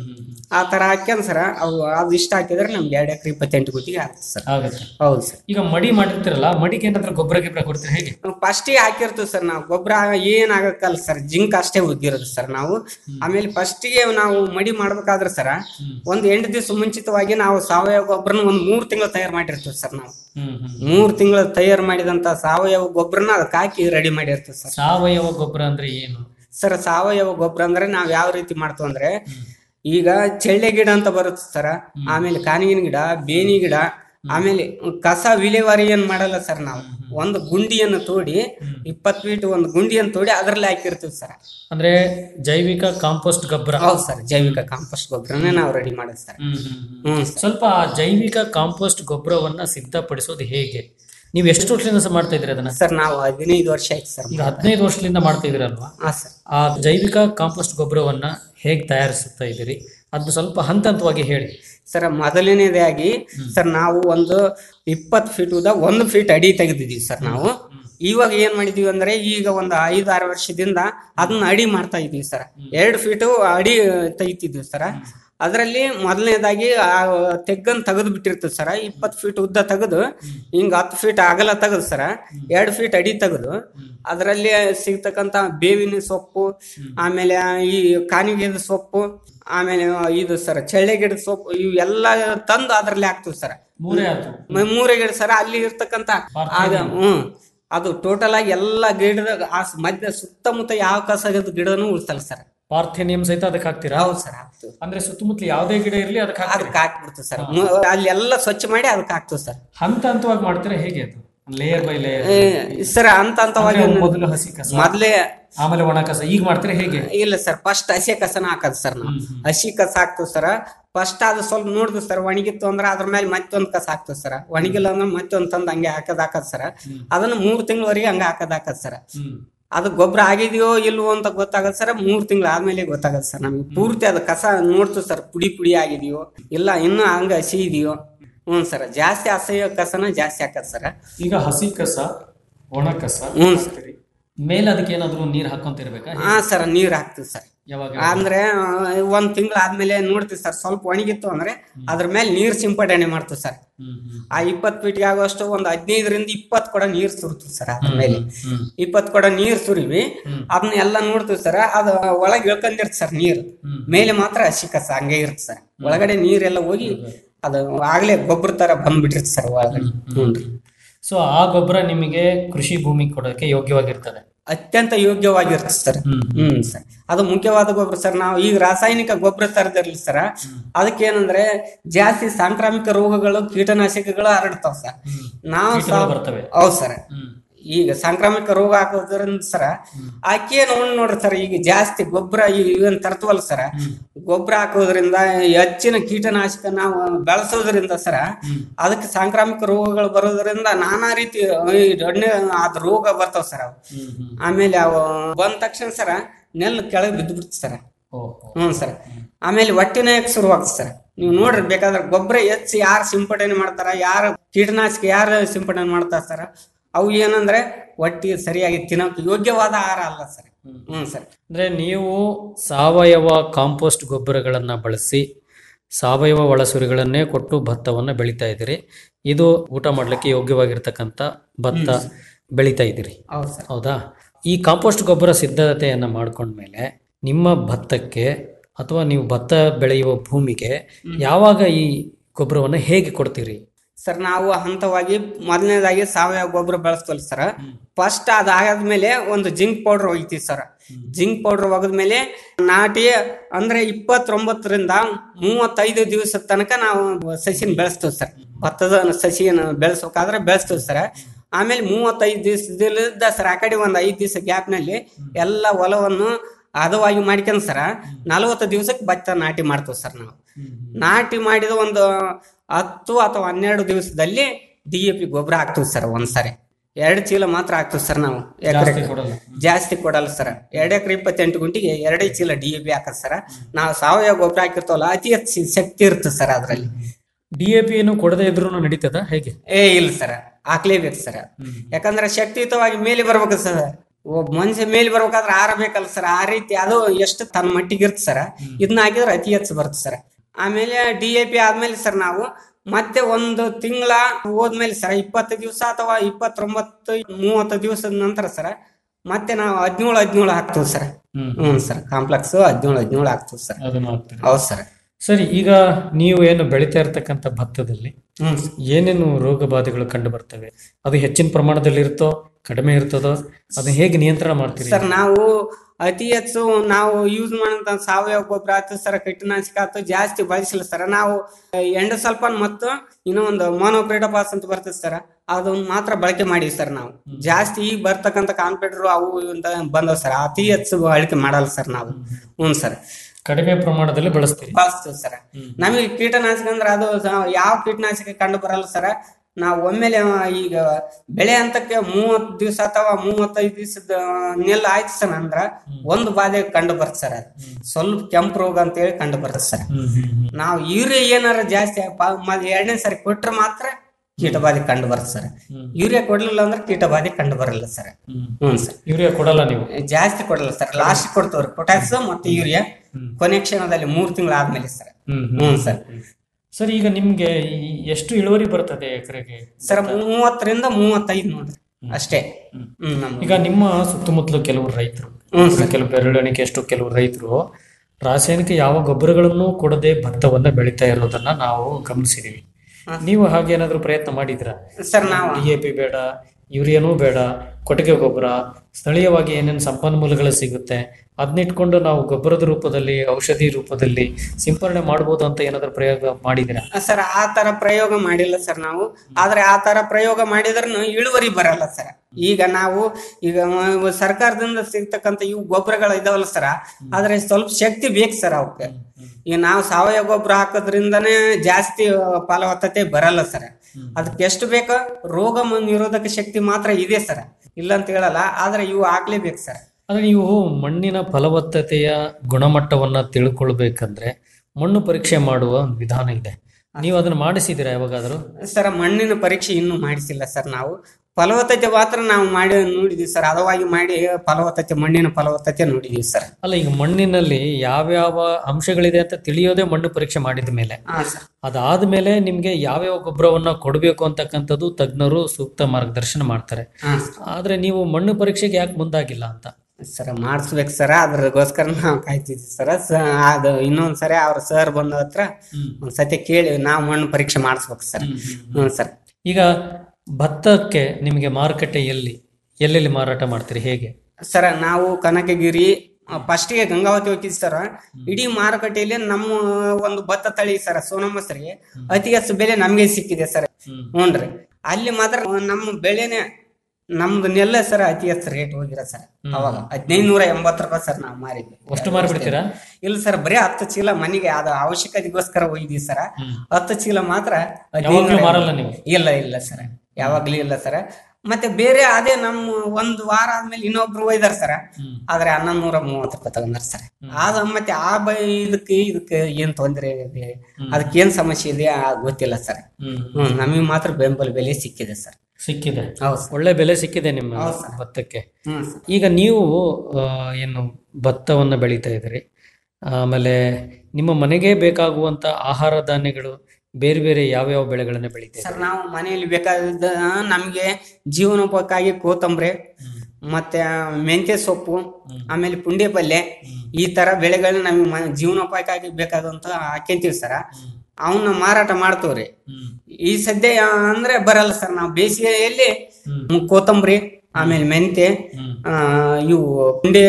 ಆ ತರ ಹಾಕ್ಯಂದ್ ಸರ ಅವು ಅದು ಇಷ್ಟ ಹಾಕಿದ್ರೆ ನಮ್ಗೆ ಎರಡು ಎಕರೆ ಇಪ್ಪತ್ತೆಂಟು ಗುತ್ತಿಗೆ ಆಗ್ತದೆ ಸರ್ ಆಗುತ್ತೆ ಹೌದು ಸರ್ ಈಗ ಮಡಿ ಮಾಡಿರ್ತೀರಲ್ಲ ಮಡಿಗೆ ಏನಾದ್ರೂ ಗೊಬ್ಬರ ಗಿಬ್ಬರ ಕೊಡ್ತೀರಾ ಹೇಗೆ ಫಸ್ಟಿಗೆ ಹಾಕಿರ್ತೀವಿ ಸರ್ ನಾವು ಗೊಬ್ಬರ ಏನ್ ಆಗಕ್ಕಲ್ಲ ಸರ್ ಜಿಂಕ್ ಅಷ್ಟೇ ಉದ್ದಿರೋದು ಸರ್ ನಾವು ಆಮೇಲೆ ಫಸ್ಟಿಗೆ ನಾವು ಮಡಿ ಮಾಡ್ಬೇಕಾದ್ರೆ ಸರ ಒಂದ್ ಎಂಟು ದಿವಸ ಮುಂಚಿತವಾಗಿ ನಾವು ಸಾವಯವ ಗೊಬ್ಬರನ ಒಂದ್ ಮೂರ್ ತಿಂಗಳು ತಯಾರು ಮಾಡಿರ್ತೀವಿ ಸರ್ ನಾವು ಮೂರ್ ತಿಂಗಳು ತಯಾರು ಮಾಡಿದಂತ ಸಾವಯವ ಗೊಬ್ಬರನ ಅದಕ್ಕೆ ಹಾಕಿ ರೆಡಿ ಮಾಡಿರ್ತೀವಿ ಸರ್ ಸಾವಯವ ಗೊಬ್ಬರ ಅಂದ್ರೆ ಏನು ಸರ್ ಸಾವಯವ ಗೊಬ್ಬರ ಅಂದ್ರೆ ನಾವ್ ಯಾವ ರೀತಿ ಮಾಡ್ತೀವಿ ಅಂದ್ರೆ ಈಗ ಚೆಳ್ಳೆ ಗಿಡ ಅಂತ ಬರುತ್ತೆ ಸರ ಆಮೇಲೆ ಕಾನಿಗಿನ ಗಿಡ ಬೇನಿ ಗಿಡ ಆಮೇಲೆ ಕಸ ವಿಲೇವಾರಿ ಏನ್ ಮಾಡಲ್ಲ ಸರ್ ನಾವು ಒಂದು ಗುಂಡಿಯನ್ನು ತೋಡಿ ಇಪ್ಪತ್ ಫೀಟ್ ಒಂದು ಗುಂಡಿಯನ್ನು ತೋಡಿ ಅದ್ರಲ್ಲಿ ಹಾಕಿರ್ತೀವಿ ಸರ್ ಅಂದ್ರೆ ಜೈವಿಕ ಕಾಂಪೋಸ್ಟ್ ಗೊಬ್ಬರ ಹೌದು ಸರ್ ಜೈವಿಕ ಕಾಂಪೋಸ್ಟ್ ಗೊಬ್ಬರನೇ ನಾವು ರೆಡಿ ಮಾಡೋದು ಸರ್ ಹ್ಮ್ ಸ್ವಲ್ಪ ಆ ಜೈವಿಕ ಕಾಂಪೋಸ್ಟ್ ಗೊಬ್ಬರವನ್ನ ಸಿದ್ಧಪಡಿಸೋದು ಹೇಗೆ ನೀವು ಎಷ್ಟು ವರ್ಷದಿಂದ ಸಹ ಮಾಡ್ತಾ ಇದ್ರಿ ಅದನ್ನ ಸರ್ ನಾವು ಹದಿನೈದು ವರ್ಷ ಆಯ್ತು ಸರ್ ಈಗ ಹದಿನೈದು ವರ್ಷದಿಂದ ಮಾಡ್ತಾ ಇದ್ರಲ್ವಾ ಹಾ ಸರ್ ಆ ಜೈವಿಕ ಕಾಂಪೋಸ್ಟ್ ಗೊಬ್ಬರವನ್ನ ಹೇಗೆ ತಯಾರಿಸುತ್ತಾ ಇದ್ದೀರಿ ಅದನ್ನ ಸ್ವಲ್ಪ ಹಂತ ಹಂತವಾಗಿ ಹೇಳಿ ಸರ್ ಮೊದಲನೇದಾಗಿ ಸರ್ ನಾವು ಒಂದು ಇಪ್ಪತ್ತು ಫೀಟ್ ಉದ್ದ ಒಂದು ಫೀಟ್ ಅಡಿ ತೆಗೆದಿದ್ದೀವಿ ಸರ್ ನಾವು ಇವಾಗ ಏನ್ ಮಾಡಿದೀವಿ ಅಂದ್ರೆ ಈಗ ಒಂದು ಐದು ಆರು ವರ್ಷದಿಂದ ಅದನ್ನ ಅಡಿ ಮಾಡ್ತಾ ಇದೀವಿ ಸರ್ ಎರಡು ಫೀಟ್ ಅಡಿ ತೆಗಿತಿದ್ವಿ ಸರ್ ಅದರಲ್ಲಿ ಮೊದಲನೇದಾಗಿ ಆ ತೆಗ್ಗನ್ ತೆಗೆದು ಬಿಟ್ಟಿರ್ತದೆ ಸರ ಇಪ್ಪತ್ತು ಫೀಟ್ ಉದ್ದ ತೆಗೆದು ಹಿಂಗ ಹತ್ತು ಫೀಟ್ ಅಗಲ ತೆಗೆದು ಸರ ಎರಡು ಫೀಟ್ ಅಡಿ ತೆಗೆದು ಅದರಲ್ಲಿ ಸಿಗ್ತಕ್ಕಂತ ಬೇವಿನ ಸೊಪ್ಪು ಆಮೇಲೆ ಈ ಕಾನಿಗೆದ ಸೊಪ್ಪು ಆಮೇಲೆ ಇದು ಸರ್ ಚಳ್ಳೆ ಗಿಡದ ಸೊಪ್ಪು ಇವು ಎಲ್ಲ ತಂದು ಅದ್ರಲ್ಲಿ ಹಾಕ್ತಿವಿ ಸರ್ ಮೂರೇ ಆಯ್ತು ಮ- ಮೂರೇ ಗಿಡ ಸರ ಅಲ್ಲಿ ಇರ್ತಕ್ಕಂತ ಆಗ ಹ್ಮ್ ಅದು ಟೋಟಲ್ ಆಗಿ ಎಲ್ಲ ಗಿಡದ ಆ ಸ್- ಮಧ್ಯ ಸುತ್ತಮುತ್ತ ಯಾವ ಕಸದ ಗಿಡನೂ ಉಳಿಸಲ್ಲ ಸರ್ ಪಾರ್ಥೇನಿಯಂ ಸಹಿತ ಅದಕ್ಕೆ ಹಾಕ್ತೀರಾ ಹೌದು ಸರ್ ಹಾಕ್ತಿವಿ ಅಂದ್ರೆ ಸುತ್ತಮುತ್ತಲು ಯಾವುದೇ ಗಿಡ ಇರಲಿ ಅದಕ್ಕೆ ಹಾಕ್ತೀರಿ ಅದಕ್ಕೆ ಹಾಕ್ಬಿಡ್ತೀವಿ ಸರ್ ಅಲ್ಲಿ ಎಲ್ಲ ಸ್ವಚ್ಛ ಮಾಡಿ ಅದಕ್ಕೆ ಹಾಕ್ತಿವಿ ಸರ್ ಹಂತ ಹಂತವಾಗಿ ಮಾಡ್ತೀರಾ ಹೇಗೆ ಅದು ಲೇಯರ್ ಬೈ ಲೇಯರ್ ಸರ್ ಅಂತ ಅಂತವಾಗಿ ಮೊದಲು ಹಸಿ ಕಸ ಮೊದ್ಲೇ ಆಮೇಲೆ ಒಣ ಕಸ ಈಗ ಮಾಡ್ತೀರಾ ಹೇಗೆ ಇಲ್ಲ ಸರ್ ಫಸ್ಟ್ ಹಸಿ ಕಸನ ಹಾಕದ್ ಸರ್ ನಾವು ಹಸಿ ಕಸ ಹಾಕ್ತಿವಿ ಸರ್ ಫಸ್ಟ್ ಅದು ಸ್ವಲ್ಪ ನೋಡಿದ್ವಿ ಸರ್ ಒಣಗಿತ್ತು ಅಂದ್ರೆ ಅದ್ರ ಮೇಲೆ ಮತ್ತೊಂದ್ ಕಸ ಹಾಕ್ತಿವಿ ಸರ್ ಒಣಗಿಲ್ಲ ಅಂದ್ರೆ ಮತ್ತೊಂದ್ ತಂದು ಹಂಗೆ ಹಾಕದ್ ಹಾಕದ್ ಸರ್ ಅದನ್ನ ಮೂರ್ ತಿಂಗಳವರೆಗೆ ಹಂಗ ಹಾಕದ್ ಹಾಕದ್ ಸರ್ ಅದು ಗೊಬ್ಬರ ಆಗಿದೆಯೋ ಇಲ್ವೋ ಅಂತ ಗೊತ್ತಾಗದ್ ಸರ್ ಮೂರ್ ತಿಂಗಳು ಆದ್ಮೇಲೆ ಗೊತ್ತಾಗದ್ ಸರ್ ನಮ್ಗೆ ಪೂರ್ತಿ ಅದು ಕಸ ನೋಡ್ತೀವಿ ಸರ್ ಪುಡಿ ಪುಡಿ ಆಗಿದೆಯೋ ಇಲ್ಲ ಇನ್ನೂ ಹಂಗ ಹಸಿ ಇದೆಯೋ ಹ್ಞೂ ಸರ್ ಜಾಸ್ತಿ ಅಸಹ್ಯ ಕಸನ ಜಾಸ್ತಿ ಹಾಕದ್ ಸರ್ ಈಗ ಹಸಿ ಕಸ ಒಣ ಕಸ ಹ್ಞೂ ಹಾಕ್ತೀರಿ. ಮೇಲೆ ಅದಕ್ಕೆ ಏನಾದ್ರು ನೀರ್ ಹಾಕೊಂತ ಇರ್ಬೇಕಾ ಹಾ ಸರ್ ನೀರ್ ಹಾಕ್ತಿವಿ ಸರ್ ಯಾವಾಗ ಅಂದ್ರೆ ಆ, ಒಂದ್ ತಿಂಗಳು ಆದ್ಮೇಲೆ ನೋಡ್ತೀವಿ ಸರ್ ಸ್ವಲ್ಪ ಒಣಗಿತ್ತು ಅಂದ್ರೆ ಅದ್ರ ಮೇಲೆ ನೀರ್ ಸಿಂಪಡಣೆ ಮಾಡ್ತೀವಿ ಸರ್ ಆ ಇಪ್ಪತ್ ಫೀಟ್ಗೆ ಆಗುವಷ್ಟು ಒಂದ್ ಹದಿನೈದರಿಂದ ಇಪ್ಪತ್ ಕೊಡ ನೀರ್ ಸುರ್ತೀವಿ ಸರ್ ಅದ್ರ ಮೇಲೆ ಇಪ್ಪತ್ ಕೊಡ ನೀರ್ ಸುರಿವಿ ಅದನ್ನ ಎಲ್ಲ ನೋಡ್ತೀವಿ ಸರ್ ಅದು ಒಳಗೆ ಇಳ್ಕೊಂಡಿರ್ತ ಸರ್ ನೀರು ಮೇಲೆ ಮಾತ್ರ ಹಸಿ ಕಸ ಹಂಗೆ ಇರುತ್ತೆ ಸರ್ ಒಳಗಡೆ ನೀರೆಲ್ಲ ಹೋಗಿ ಅದು ಆಗ್ಲೇ ಗೊಬ್ಬರ ತರ ಬಂದ್ಬಿಟ್ಟಿರುತ್ತೆ ಸರ್ ಒಳಗಡೆ ಹ್ಞೂನ್ರಿ ಸೊ ಆ ಗೊಬ್ಬರ ನಿಮಗೆ ಕೃಷಿ ಭೂಮಿ ಕೊಡೋಕೆ ಯೋಗ್ಯವಾಗಿರ್ತದೆ ಅತ್ಯಂತ ಯೋಗ್ಯವಾಗಿರುತ್ತೆ ಸರ್ ಹ್ಮ್ ಸರ್ ಅದು ಮುಖ್ಯವಾದ ಗೊಬ್ಬರ ಸರ್ ನಾವು ಈಗ ರಾಸಾಯನಿಕ ಗೊಬ್ಬರ ತರದಿರ್ಲಿ ಸರ್ ಅದಕ್ಕೆ ಏನಂದ್ರೆ ಜಾಸ್ತಿ ಸಾಂಕ್ರಾಮಿಕ ರೋಗಗಳು ಕೀಟನಾಶಕಗಳು ಹರಡ್ತಾವ ಸರ್ ನಾವು ಕೀಟಗಳು ಬರ್ತವೆ. ಹೌದು ಸರ್ ಈಗ ಸಾಂಕ್ರಾಮಿಕ ರೋಗ ಹಾಕೋದ್ರಿಂದ ಸರ ಆಕೆ ನೋಡ್ ನೋಡ್ರಿ ಸರ್ ಈಗ ಜಾಸ್ತಿ ಗೊಬ್ಬರ ಇವನ್ ತರ್ತವಲ್ಲ ಸರ ಗೊಬ್ಬರ ಹಾಕೋದ್ರಿಂದ ಹೆಚ್ಚಿನ ಕೀಟನಾಶಕ ನಾವು ಬೆಳೆಸೋದ್ರಿಂದ ಸರ ಅದಕ್ಕೆ ಸಾಂಕ್ರಾಮಿಕ ರೋಗಗಳು ಬರೋದ್ರಿಂದ ನಾನಾ ರೀತಿ ಈ ದೊಣ್ಣೆ ಅದ್ ರೋಗ ಬರ್ತಾವ ಸರ್ ಅವು ಆಮೇಲೆ ಅವು ಬಂದ ತಕ್ಷಣ ಸರ ನೆಲ್ ಕೆಳಗೆ ಬಿದ್ದು ಬಿಡ್ತು ಸರ್ ಹ್ಞೂ ಸರ್ ಆಮೇಲೆ ಹೊಟ್ಟೆನ ಶುರುವಾಗ್ತದೆ ಸರ್ ನೀವು ನೋಡ್ರಿ ಬೇಕಾದ್ರೆ ಗೊಬ್ಬರ ಹೆಚ್ಚು ಯಾರು ಸಿಂಪಡಣೆ ಮಾಡ್ತಾರ ಯಾರು ಕೀಟನಾಶಕ ಯಾರು ಸಿಂಪಡಣೆ ಮಾಡ್ತಾರ ಸರ್ ಅವು ಏನಂದ್ರೆ ಹೊಟ್ಟಿಗೆ ಸರಿಯಾಗಿ ತಿನ್ನೋಕೆ ಯೋಗ್ಯವಾದ ಆಹಾರ ಅಲ್ಲ ಸರ್ ಹ್ಞೂ ಸರ್ ಅಂದ್ರೆ ನೀವು ಸಾವಯವ ಕಾಂಪೋಸ್ಟ್ ಗೊಬ್ಬರಗಳನ್ನ ಬಳಸಿ ಸಾವಯವ ಒಳಸುರಿಗಳನ್ನೇ ಕೊಟ್ಟು ಭತ್ತವನ್ನು ಬೆಳಿತಾ ಇದ್ದೀರಿ ಇದು ಊಟ ಮಾಡಲಿಕ್ಕೆ ಯೋಗ್ಯವಾಗಿರ್ತಕ್ಕಂಥ ಭತ್ತ ಬೆಳಿತಾ ಇದ್ದೀರಿ ಹೌದು ಸರ್ ಹೌದಾ ಈ ಕಾಂಪೋಸ್ಟ್ ಗೊಬ್ಬರ ಸಿದ್ಧತೆಯನ್ನು ಮಾಡ್ಕೊಂಡ್ಮೇಲೆ ನಿಮ್ಮ ಭತ್ತಕ್ಕೆ ಅಥವಾ ನೀವು ಭತ್ತ ಬೆಳೆಯುವ ಭೂಮಿಗೆ ಯಾವಾಗ ಈ ಗೊಬ್ಬರವನ್ನು ಹೇಗೆ ಕೊಡ್ತೀರಿ ಸರ್ ನಾವು ಹಂತವಾಗಿ ಮೊದಲನೇದಾಗಿ ಸಾವಯವ ಗೊಬ್ಬರ ಬಳಸ್ತೀವಲ್ಲ ಸರ್ ಫಸ್ಟ್ ಅದಾದ್ಮೇಲೆ ಒಂದು ಜಿಂಕ್ ಪೌಡರ್ ಒಯ್ತೀವಿ ಸರ್ ಜಿಂಕ್ ಪೌಡರ್ ಒಗದ್ಮೇಲೆ ನಾಟಿ ಅಂದ್ರೆ ಇಪ್ಪತ್ತೊಂಬತ್ತರಿಂದ ಮೂವತ್ತೈದು ದಿವಸದ ತನಕ ನಾವು ಸಸಿನ ಬೆಳೆಸ್ತೀವಿ ಸರ್ ಭತ್ತದ ಸಸಿಯನ್ನು ಬೆಳೆಸ್ಬೇಕಾದ್ರೆ ಬೆಳೆಸ್ತೀವಿ ಸರ್ ಆಮೇಲೆ ಮೂವತ್ತೈದು ದಿವಸದಿಂದ ಸರ್ ಆ ಕಡೆ ಒಂದು ಐದು ದಿವಸ ಗ್ಯಾಪ್ನಲ್ಲಿ ಎಲ್ಲ ಹೊಲವನ್ನು ಹದವಾಗಿ ಮಾಡ್ಕೊಂಡ್ ಸರ ನಲವತ್ತು ದಿವಸಕ್ಕೆ ಭತ್ತ ನಾಟಿ ಮಾಡ್ತೀವಿ ಸರ್ ನಾವು ನಾಟಿ ಮಾಡಿದ ಒಂದು ಹತ್ತು ಅಥವಾ ಹನ್ನೆರಡು ದಿವಸದಲ್ಲಿ ಡಿ ಎ ಪಿ ಗೊಬ್ಬರ ಹಾಕ್ತೀವಿ ಸರ್ ಒಂದ್ಸರಿ ಎರಡು ಚೀಲ ಮಾತ್ರ ಹಾಕ್ತೀವಿ ಸರ್ ನಾವು ಎಕರೆ ಜಾಸ್ತಿ ಕೊಡಲ್ಲ. ಜಾಸ್ತಿ ಕೊಡಲ್ಲ ಸರ್ ಎರಡು ಎಕರೆ ಇಪ್ಪತ್ತೆಂಟು ಗುಂಟಿಗೆ ಎರಡೇ ಚೀಲ ಡಿ ಎ ಪಿ ಹಾಕದ್ ಸರ್ ನಾವು ಸಾವಯವ ಗೊಬ್ಬರ ಹಾಕಿರ್ತವಲ್ಲ ಅತಿ ಹೆಚ್ಚು ಶಕ್ತಿ ಇರುತ್ತೆ ಸರ್ ಅದರಲ್ಲಿ ಡಿ ಎ ಪಿ ಏನು ಕೊಡದೇ ಇದ್ರು ನಡೀತದ ಹೇಗೆ ಏ ಇಲ್ಲ ಸರ್ ಹಾಕ್ಲೇಬೇಕು ಸರ್ ಯಾಕಂದ್ರೆ ಶಕ್ತಿಯುತವಾಗಿ ಮೇಲೆ ಬರ್ಬೇಕು ಸರ್ ಒಬ್ಬ ಮನುಷ್ಯ ಮೇಲೆ ಬರ್ಬೇಕಾದ್ರೆ ಆರ ಬೇಕಲ್ಲ ಸರ್ ಆ ರೀತಿ ಅದು ಎಷ್ಟು ತನ್ನ ಮಟ್ಟಿಗೆ ಇರುತ್ತೆ ಸರ್ ಇದನ್ನ ಹಾಕಿದ್ರೆ ಅತಿ ಹೆಚ್ಚು ಬರುತ್ತೆ ಸರ್ ಆಮೇಲೆ ಡಿ ಎ ಪಿ ಆದ್ಮೇಲೆ ಸರ್ ನಾವು ಮತ್ತೆ ಒಂದು ತಿಂಗಳ ಹೋದ್ಮೇಲೆ ಸರ್ ಇಪ್ಪತ್ತು ದಿವಸ ಅಥವಾ ಇಪ್ಪತ್ತೊಂಬತ್ತು ಮೂವತ್ತು ದಿವಸದ ನಂತರ ಸರ್ ಮತ್ತೆ ನಾವು ಹದಿನೇಳು ಹದಿನೇಳು ಹಾಕ್ತೀವಿ ಸರ್ ಹ್ಞೂ ಸರ್ ಕಾಂಪ್ಲೆಕ್ಸ್ ಹದಿನೇಳು ಹದಿನೇಳು ಹಾಕ್ತೀವಿ ಸರ್ ಅದನ್ನ ಹಾಕ್ತೀರಿ. ಹೌದು ಸರ್ ಸರಿ ಈಗ ನೀವು ಏನು ಬೆಳೀತಾ ಇರ್ತಕ್ಕಂಥ ಭತ್ತದಲ್ಲಿ ಹ್ಮ್. ಏನೇನು ರೋಗ ಬಾಧೆಗಳು ಕಂಡು ಬರ್ತವೆ ಅದು ಹೆಚ್ಚಿನ ಪ್ರಮಾಣದಲ್ಲಿ ಇರುತ್ತೋ ಕಡಿಮೆ ಇರ್ತದೋ ಅದನ್ನ ಹೇಗೆ ನಿಯಂತ್ರಣ ಮಾಡ್ತೀರಿ ಸರ್ ನಾವು ಅತಿ ಹೆಚ್ಚು ನಾವು ಯೂಸ್ ಮಾಡೋಂಥ ಸಾವಯವ ಗೊಬ್ಬರ ಆಯ್ತು ಸರ್ ಕೀಟನಾಶಕ ಆಯ್ತು ಜಾಸ್ತಿ ಬಳಸಿಲ್ಲ ಸರ್ ನಾವು ಎಂಡ ಸ್ವಲ್ಪ ಮತ್ತು ಇನ್ನೂ ಒಂದು ಮೋನೋಕ್ರೇಟಪಾಸ್ ಅಂತ ಬರ್ತದೆ ಸರ್ ಅದನ್ನ ಮಾತ್ರ ಬಳಕೆ ಮಾಡಿವಿ ಸರ್ ನಾವು ಜಾಸ್ತಿ ಈಗ ಬರ್ತಕ್ಕಂಥ ಕಾನ್ಪೇಟರ್ ಅವು ಇವು ಅಂತ ಬಂದವು ಸರ್ ಅತಿ ಹೆಚ್ಚು ಬಳಕೆ ಮಾಡಲ್ಲ ಸರ್ ನಾವು ಹ್ಞೂ ಸರ್ ಕಡಿಮೆ ಪ್ರಮಾಣದಲ್ಲಿ ಬಳಸ್ತೀರಿ ಬಳಸ್ತೀವಿ ಸರ್ ನಮಗೆ ಕೀಟನಾಶಕ ಅಂದ್ರೆ ಅದು ಸ- ಯಾವ ಕೀಟನಾಶಕ ಕಂಡು ಬರಲ್ಲ ಸರ್ ನಾವು ಒಮ್ಮೆಲೆ ಈಗ ಬೆಳೆ ಹಂತಕ್ಕೆ ಮೂವತ್ತು ದಿವಸ ಅಥವಾ ಮೂವತ್ತೈದು ದಿವಸದ ನೆಲ್ಲ ಆಯ್ತು ಸರ್ ಅಂದ್ರ ಒಂದು ಬಾಧೆ ಕಂಡು ಬರುತ್ತೆ ಸರ್ ಅದು ಸ್ವಲ್ಪ ಕೆಂಪು ರೋಗ ಅಂತ ಹೇಳಿ ಕಂಡು ಬರುತ್ತೆ ಸರ್ ನಾವು ಯೂರಿಯಾ ಏನಾರ ಜಾಸ್ತಿ ಪ- ಮ- ಎರಡನೇ ಸರಿ ಕೊಟ್ರೆ ಮಾತ್ರ ಕೀಟಬಾಧೆ ಕಂಡು ಬರುತ್ತೆ ಸರ್ ಯೂರಿಯಾ ಕೊಡ್ಲಿಲ್ಲ ಅಂದ್ರೆ ಕೀಟಬಾಧೆ ಕಂಡು ಬರಲ್ಲ ಸರ್ ಹ್ಞೂ ಸರ್ ಯೂರಿಯಾ ಕೊಡಲ್ಲ ನೀವು ಜಾಸ್ತಿ ಕೊಡಲ್ಲ ಸರ್ ಲಾಸ್ಟ್ ಕೊಡ್ತವ್ರಿ ಪೊಟ್ಯಾಕ್ಸ್ ಮತ್ತೆ ಯೂರಿಯಾ ಕೊನೆ ಕ್ಷಣದಲ್ಲಿ ಮೂರು ತಿಂಗಳು ಆದ್ಮೇಲೆ ಸರ್ ಹ್ಞೂ ಸರ್ ಸರ್ ಈಗ ನಿಮ್ಗೆ ಈ ಎಷ್ಟು ಇಳುವರಿ ಬರ್ತದೆ ಎಕರೆಗೆ ಸರ್ ಮೂವತ್ತರಿಂದ ಮೂವತ್ತೈದು ನೋಡ್ರಿ ಅಷ್ಟೇ ಹ್ಮ್ ನಮ್ದು. ಈಗ ನಿಮ್ಮ ಸುತ್ತಮುತ್ತಲು ಕೆಲವು ರೈತರು ಕೆಲವು ಬೆರಳೆಣಿಕೆ ಎಷ್ಟು ಕೆಲವು ರೈತರು ರಾಸಾಯನಿಕ ಯಾವ ಗೊಬ್ಬರಗಳನ್ನು ಕೊಡದೆ ಭತ್ತವನ್ನ ಬೆಳೀತಾ ಇರೋದನ್ನ ನಾವು ಗಮನಿಸಿದೀವಿ ನೀವು ಹಾಗೇನಾದ್ರೂ ಪ್ರಯತ್ನ ಮಾಡಿದ್ರಾ ಸರ್ ನಾವು ಡಿ ಎ ಪಿ ಬೇಡ ಯೂರಿಯಾನೂ ಬೇಡ ಕೊಟ್ಟಿಗೆ ಗೊಬ್ಬರ ಸ್ಥಳೀಯವಾಗಿ ಏನೇನು ಸಂಪನ್ಮೂಲಗಳು ಸಿಗುತ್ತೆ ಅದನ್ನಿಟ್ಕೊಂಡು ನಾವು ಗೊಬ್ಬರದ ರೂಪದಲ್ಲಿ ಔಷಧಿ ರೂಪದಲ್ಲಿ ಸಿಂಪರಣೆ ಮಾಡ್ಬೋದು ಅಂತ ಏನಾದ್ರೂ ಪ್ರಯೋಗ ಮಾಡಿದಿರಾ ಸರ್ ಆ ತರ ಪ್ರಯೋಗ ಮಾಡಿಲ್ಲ ಸರ್ ನಾವು ಆದ್ರೆ ಆ ತರ ಪ್ರಯೋಗ ಮಾಡಿದ್ರೂ ಇಳುವರಿ ಬರಲ್ಲ ಸರ್ ಈಗ ನಾವು ಈಗ ಮ- ಸರ್ಕಾರದಿಂದ ಸಿಗ್ತಕ್ಕಂತ ಇವು ಗೊಬ್ಬರಗಳು ಇದಾವಲ್ಲ ಸರ್ ಆದ್ರೆ ಸ್ವಲ್ಪ ಶಕ್ತಿ ಬೇಕು ಸರ್ ಅವಕ್ಕೆ ಈಗ ನಾವು ಸಾವಯವ ಗೊಬ್ಬರ ಹಾಕೋದ್ರಿಂದನೇ ಜಾಸ್ತಿ ಫಲವತ್ತತೆ ಬರಲ್ಲ ಸರ್ ಅದಕ್ಕೆ ಎಷ್ಟು ಬೇಕೋ ರೋಗ ಮ- ನಿರೋಧಕ ಶಕ್ತಿ ಮಾತ್ರ ಇದೆ ಸರ್ ಇಲ್ಲ ಅಂತ ಹೇಳಲ್ಲ ಆದ್ರೆ ಇವು ಹಾಕ್ಲೇಬೇಕು ಸರ್ ಅಂದ್ರೆ ನೀವು ಮಣ್ಣಿನ ಫಲವತ್ತತೆಯ ಗುಣಮಟ್ಟವನ್ನ ತಿಳ್ಕೊಳ್ಬೇಕಂದ್ರೆ ಮಣ್ಣು ಪರೀಕ್ಷೆ ಮಾಡುವ ಒಂದು ವಿಧಾನ ಇದೆ ನೀವು ಅದನ್ನ ಮಾಡಿಸಿದ್ದೀರಾ ಯಾವಾಗಾದ್ರೂ ಸರ್ ಮಣ್ಣಿನ ಪರೀಕ್ಷೆ ಇನ್ನೂ ಮಾಡಿಸಿಲ್ಲ ಸರ್ ನಾವು ಫಲವತ್ತತೆ ಮಾತ್ರ ನಾವು ಮಾಡಿ ನೋಡಿದೀವಿ ಸರ್ ಹದವಾಗಿ ಮಾಡಿ ಫಲವತ್ತತೆ ಮಣ್ಣಿನ ಫಲವತ್ತತೆ ನೋಡಿದೀವಿ ಸರ್ ಅಲ್ಲ ಈಗ ಮಣ್ಣಿನಲ್ಲಿ ಯಾವ್ಯಾವ ಅಂಶಗಳಿದೆ ಅಂತ ತಿಳಿಯೋದೇ ಮಣ್ಣು ಪರೀಕ್ಷೆ ಮಾಡಿದ ಮೇಲೆ ಹಾ ಸರ್ ಅದಾದ್ಮೇಲೆ ನಿಮ್ಗೆ ಯಾವ್ಯಾವ ಗೊಬ್ಬರವನ್ನ ಕೊಡಬೇಕು ಅಂತಕ್ಕಂಥದ್ದು ತಜ್ಞರು ಸೂಕ್ತ ಮಾರ್ಗದರ್ಶನ ಮಾಡ್ತಾರೆ ಹಾ ಆದ್ರೆ ನೀವು ಮಣ್ಣು ಪರೀಕ್ಷೆಗೆ ಯಾಕೆ ಮುಂದಾಗಿಲ್ಲ ಅಂತ ಸರ್ ಮಾಡಿಸ್ಬೇಕು ಸರ್ ಅದ್ರಗೋಸ್ಕರ ನಾವು ಕಾಯ್ತಿದ್ವಿ ಸರ್ ಸ- ಅದು ಇನ್ನೊಂದ್ ಸರಿ ಅವ್ರ ಸರ್ ಬಂದ ಹತ್ರ ಒಂದ್ ಸತಿ ಕೇಳಿ ನಾವು ಮಣ್ಣು ಪರೀಕ್ಷೆ ಮಾಡಿಸ್ಬೇಕು ಸರ್ ಹ್ಞೂ ಸರ್ ಈಗ ಭತ್ತಕ್ಕೆ ನಿಮಗೆ ಮಾರುಕಟ್ಟೆ ಎಲ್ಲಿ ಎಲ್ಲೆಲ್ಲಿ ಮಾರಾಟ ಮಾಡ್ತೀರಿ ಹೇಗೆ ಸರ್ ನಾವು ಕನಕಗಿರಿ ಫಸ್ಟಿಗೆ ಗಂಗಾವತಿ ಹೋಗಿದ್ವಿ ಸರ್ ಇಡೀ ಮಾರುಕಟ್ಟೆಯಲ್ಲಿ ನಮ್ಮ ಒಂದು ಭತ್ತ ತಳಿ ಸರ್ ಸೋನಮಸರಿ ಅತಿ ಹೆಚ್ಚು ಬೆಲೆ ನಮ್ಗೆ ಸಿಕ್ಕಿದೆ ಸರ್ ಹ್ಞೂನ್ರಿ ಅಲ್ಲಿ ಮಾತ್ರ ನಮ್ಮ ಬೆಳೆನೆ ನಮ್ದು ನೆಲ್ಲ ಸರ್ ಅತಿ ಹೆಚ್ಚು ರೇಟ್ ಹೋಗಿರೋ ಸರ್ ಅವಾಗ ಹದಿನೈದು ನೂರ ಎಂಬತ್ತು ರೂಪಾಯಿ ಸರ್ ನಾವು ಮಾರಿದ್ವಿ ಅಷ್ಟು ಮಾರಿಬಿಡ್ತೀರಾ ಇಲ್ಲ ಸರ್ ಬರೀ ಹತ್ತು ಚೀಲ ಮನೆಗೆ ಅದು ಅವಶ್ಯಕತೆಗೋಸ್ಕರ ಹೋಗಿದ್ವಿ ಸರ್ ಹತ್ತು ಚೀಲ ಮಾತ್ರ ಹದಿನೈದು ಯಾವಾಗ್ಲೂ ನೂರ ಮಾರಲ್ಲ ನೀವು? ಇಲ್ಲ ಇಲ್ಲ ಸರ್ ಯಾವಾಗ್ಲೂ ಇಲ್ಲ ಸರ್ ಮತ್ತೆ ಬೇರೆ ಅದೇ ನಮ್ಮ ಒಂದು ವಾರ ಆದ್ಮೇಲೆ ಇನ್ನೊಬ್ರು ಒಯ್ದಾರ ಸರ್ ಆದ್ರೆ ಹನ್ನೊಂದು ನೂರ ಮೂವತ್ತು ರೂಪಾಯಿ ತಗೊಂಡಾರ ಸರ್ ಆದ ಮತ್ತೆ ಆ ಬೈ ಇದಕ್ಕೆ ಇದಕ್ಕೆ ಏನ್ ತೊಂದರೆ ಇದೆ ಅದಕ್ಕೆ ಏನ್ ಸಮಸ್ಯೆ ಇದೆ ಆ ಗೊತ್ತಿಲ್ಲ ಸರ್ ಹ್ಮ್ ನಮಗೆ ಮಾತ್ರ ಬೆಂಬಲ ಬೆಲೆ ಸಿಕ್ಕಿದೆ ಸರ್ ಸಿಕ್ಕಿದೆ ಹೌದು ಸರ್ ಒಳ್ಳೆ ಬೆಲೆ ಸಿಕ್ಕಿದೆ ನಿಮ್ಮ ಹೌದು ಸರ್. ಭತ್ತಕ್ಕೆ ಹ್ಮ್ ಸರ್. ಈಗ ನೀವು ಆ, ಏನು ಭತ್ತವನ್ನು ಬೆಳೀತಾ ಇದ್ದೀರಿ ಆಮೇಲೆ ನಿಮ್ಮ ಮನೆಗೆ ಬೇಕಾಗುವಂತ ಆಹಾರ ಧಾನ್ಯಗಳು ಬೇರೆ ಬೇರೆ ಯಾವ್ಯಾವ ಬೆಳೆಗಳನ್ನ ಬೆಳಿತೀರಿ ಸರ್ ನಾವು ಮನೆಯಲ್ಲಿ ಬೇಕಾದ ನಮಗೆ ಜೀವನೋಪಕ್ಕಾಗಿ ಕೊತ್ತಂಬರಿ ಮತ್ತೆ ಮೆಂತ್ಯ ಸೊಪ್ಪು ಆಮೇಲೆ ಪುಂಡಿ ಪಲ್ಯ ಈ ತರ ಬೆಳೆಗಳನ್ನ ನಮಗೆ ಮ ಜೀವನೋಪಾಯಕ್ಕಾಗಿ ಬೇಕಾದಂತ ಹಾಕ್ಯಂತೀವಿ ಸರ್ ಅವನ್ನ ಮಾರಾಟ ಮಾಡ್ತೇವ್ರಿ ಈ ಸದ್ಯ ಅಂದ್ರೆ ಬರಲ್ಲ ಸರ್ ನಾವು ಬೇಸಿಗೆಯಲ್ಲಿ ಕೊತ್ತಂಬರಿ ಆಮೇಲೆ ಮೆಂತ್ಯ ಆ, ಇವು ಪುಂಡಿ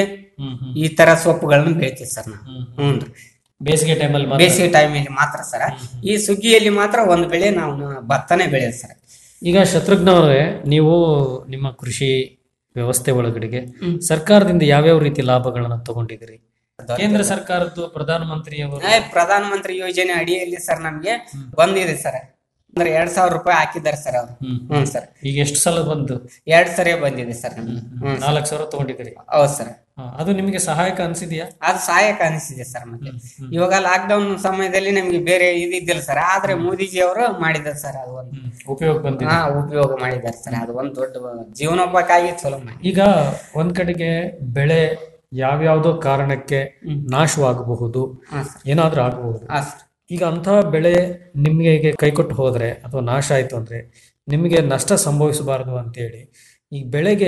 ಈ ತರ ಸೊಪ್ಪುಗಳನ್ನ ಬೆಳಿತೀವಿ ಸರ್ ನಾವು ಹ್ಞೂ ಬೇಸಿಗೆ ಟೈಮಲ್ಲಿ ಮಾತ್ರ ಬೇಸಿಗೆ ಟೈಮಲ್ಲಿ ಮಾತ್ರ ಸರ್ ಈ ಸುಗ್ಗಿಯಲ್ಲಿ ಮಾತ್ರ ಒಂದು ಬೆಳೆ ನಾವು ಭತ್ತನೇ ಬೆಳೆಯೋದು ಸರ್ ಈಗ ಶತ್ರುಘ್ನ ಅವರೇ ನೀವು ನಿಮ್ಮ ಕೃಷಿ ವ್ಯವಸ್ಥೆ ಒಳಗಡೆಗೆ ಸರ್ಕಾರದಿಂದ ಯಾವ್ಯಾವ ರೀತಿ ಲಾಭಗಳನ್ನ ತಗೊಂಡಿದ್ದೀರಿ ಕೇಂದ್ರ ಸರ್ಕಾರದ್ದು ಪ್ರಧಾನಮಂತ್ರಿಯವರು ಏ, ಪ್ರಧಾನ ಮಂತ್ರಿ ಯೋಜನೆ ಅಡಿಯಲ್ಲಿ ಸರ್ ನಮ್ಗೆ ಬಂದಿದೆ ಸರ್ ಅಂದ್ರೆ ಎರಡ್ ಸಾವಿರ ರೂಪಾಯಿ ಹಾಕಿದ್ದಾರೆ ಸರ್ ಅವ್ರು ಹ್ಮ್ ಸರ್ ಈಗ ಎಷ್ಟು ಸಲ ಬಂತು ಎರಡ್ ಸರಿ ಬಂದಿದೆ ಸರ್ ನಮ್ಗೆ ಹ್ಮ್ ಸರ್. ನಾಲ್ಕು ಸಾವಿರ ತಗೊಂಡಿದ್ದೀರಿ ಹೌದು ಸರ್ ಹಾ, ಅದು ನಿಮಗೆ ಸಹಾಯಕ ಅನ್ಸಿದ್ಯಾ ಅದು ಸಹಾಯಕ ಅನಿಸಿದೆ ಸರ್ ಮತ್ತೆ ಇವಾಗ ಲಾಕ್ಡೌನ್ ಸಮಯದಲ್ಲಿ ನಮ್ಗೆ ಬೇರೆ ಇದಿದ್ದಿಲ್ಲ ಸರ್ ಆದ್ರೆ ಮೋದಿಜಿ ಅವರು ಮಾಡಿದ್ದಾರೆ ಸರ್ ಅದು ಒಂದು ಉಪಯೋಗ ಬಂದಿದೆ ಹಾ ಉಪಯೋಗ ಮಾಡಿದ್ದಾರೆ ಸರ್ ಅದು ಒಂದು ದೊಡ್ಡ ಜೀವನೋಪಾಯಕ್ಕಾಗಿ ಚಲೋ ಮಾಡಿ ಈಗ ಒಂದ್ ಕಡೆಗೆ ಬೆಳೆ ಯಾವ್ಯಾವ್ದೋ ಕಾರಣಕ್ಕೆ ನಾಶವಾಗಬಹುದು ಹಾ, ಏನಾದ್ರೂ ಆಗಬಹುದು ಹಾ, ಸರ್. ಈಗ ಅಂಥ ಬೆಳೆ ನಿಮಗೆ ಕೈಕೊಟ್ಟು ಹೋದ್ರೆ ಅಥವಾ ನಾಶ ಆಯ್ತು ಅಂದ್ರೆ ನಿಮಗೆ ನಷ್ಟ ಸಂಭವಿಸಬಾರದು ಅಂತೇಳಿ ಈ ಬೆಳೆಗೆ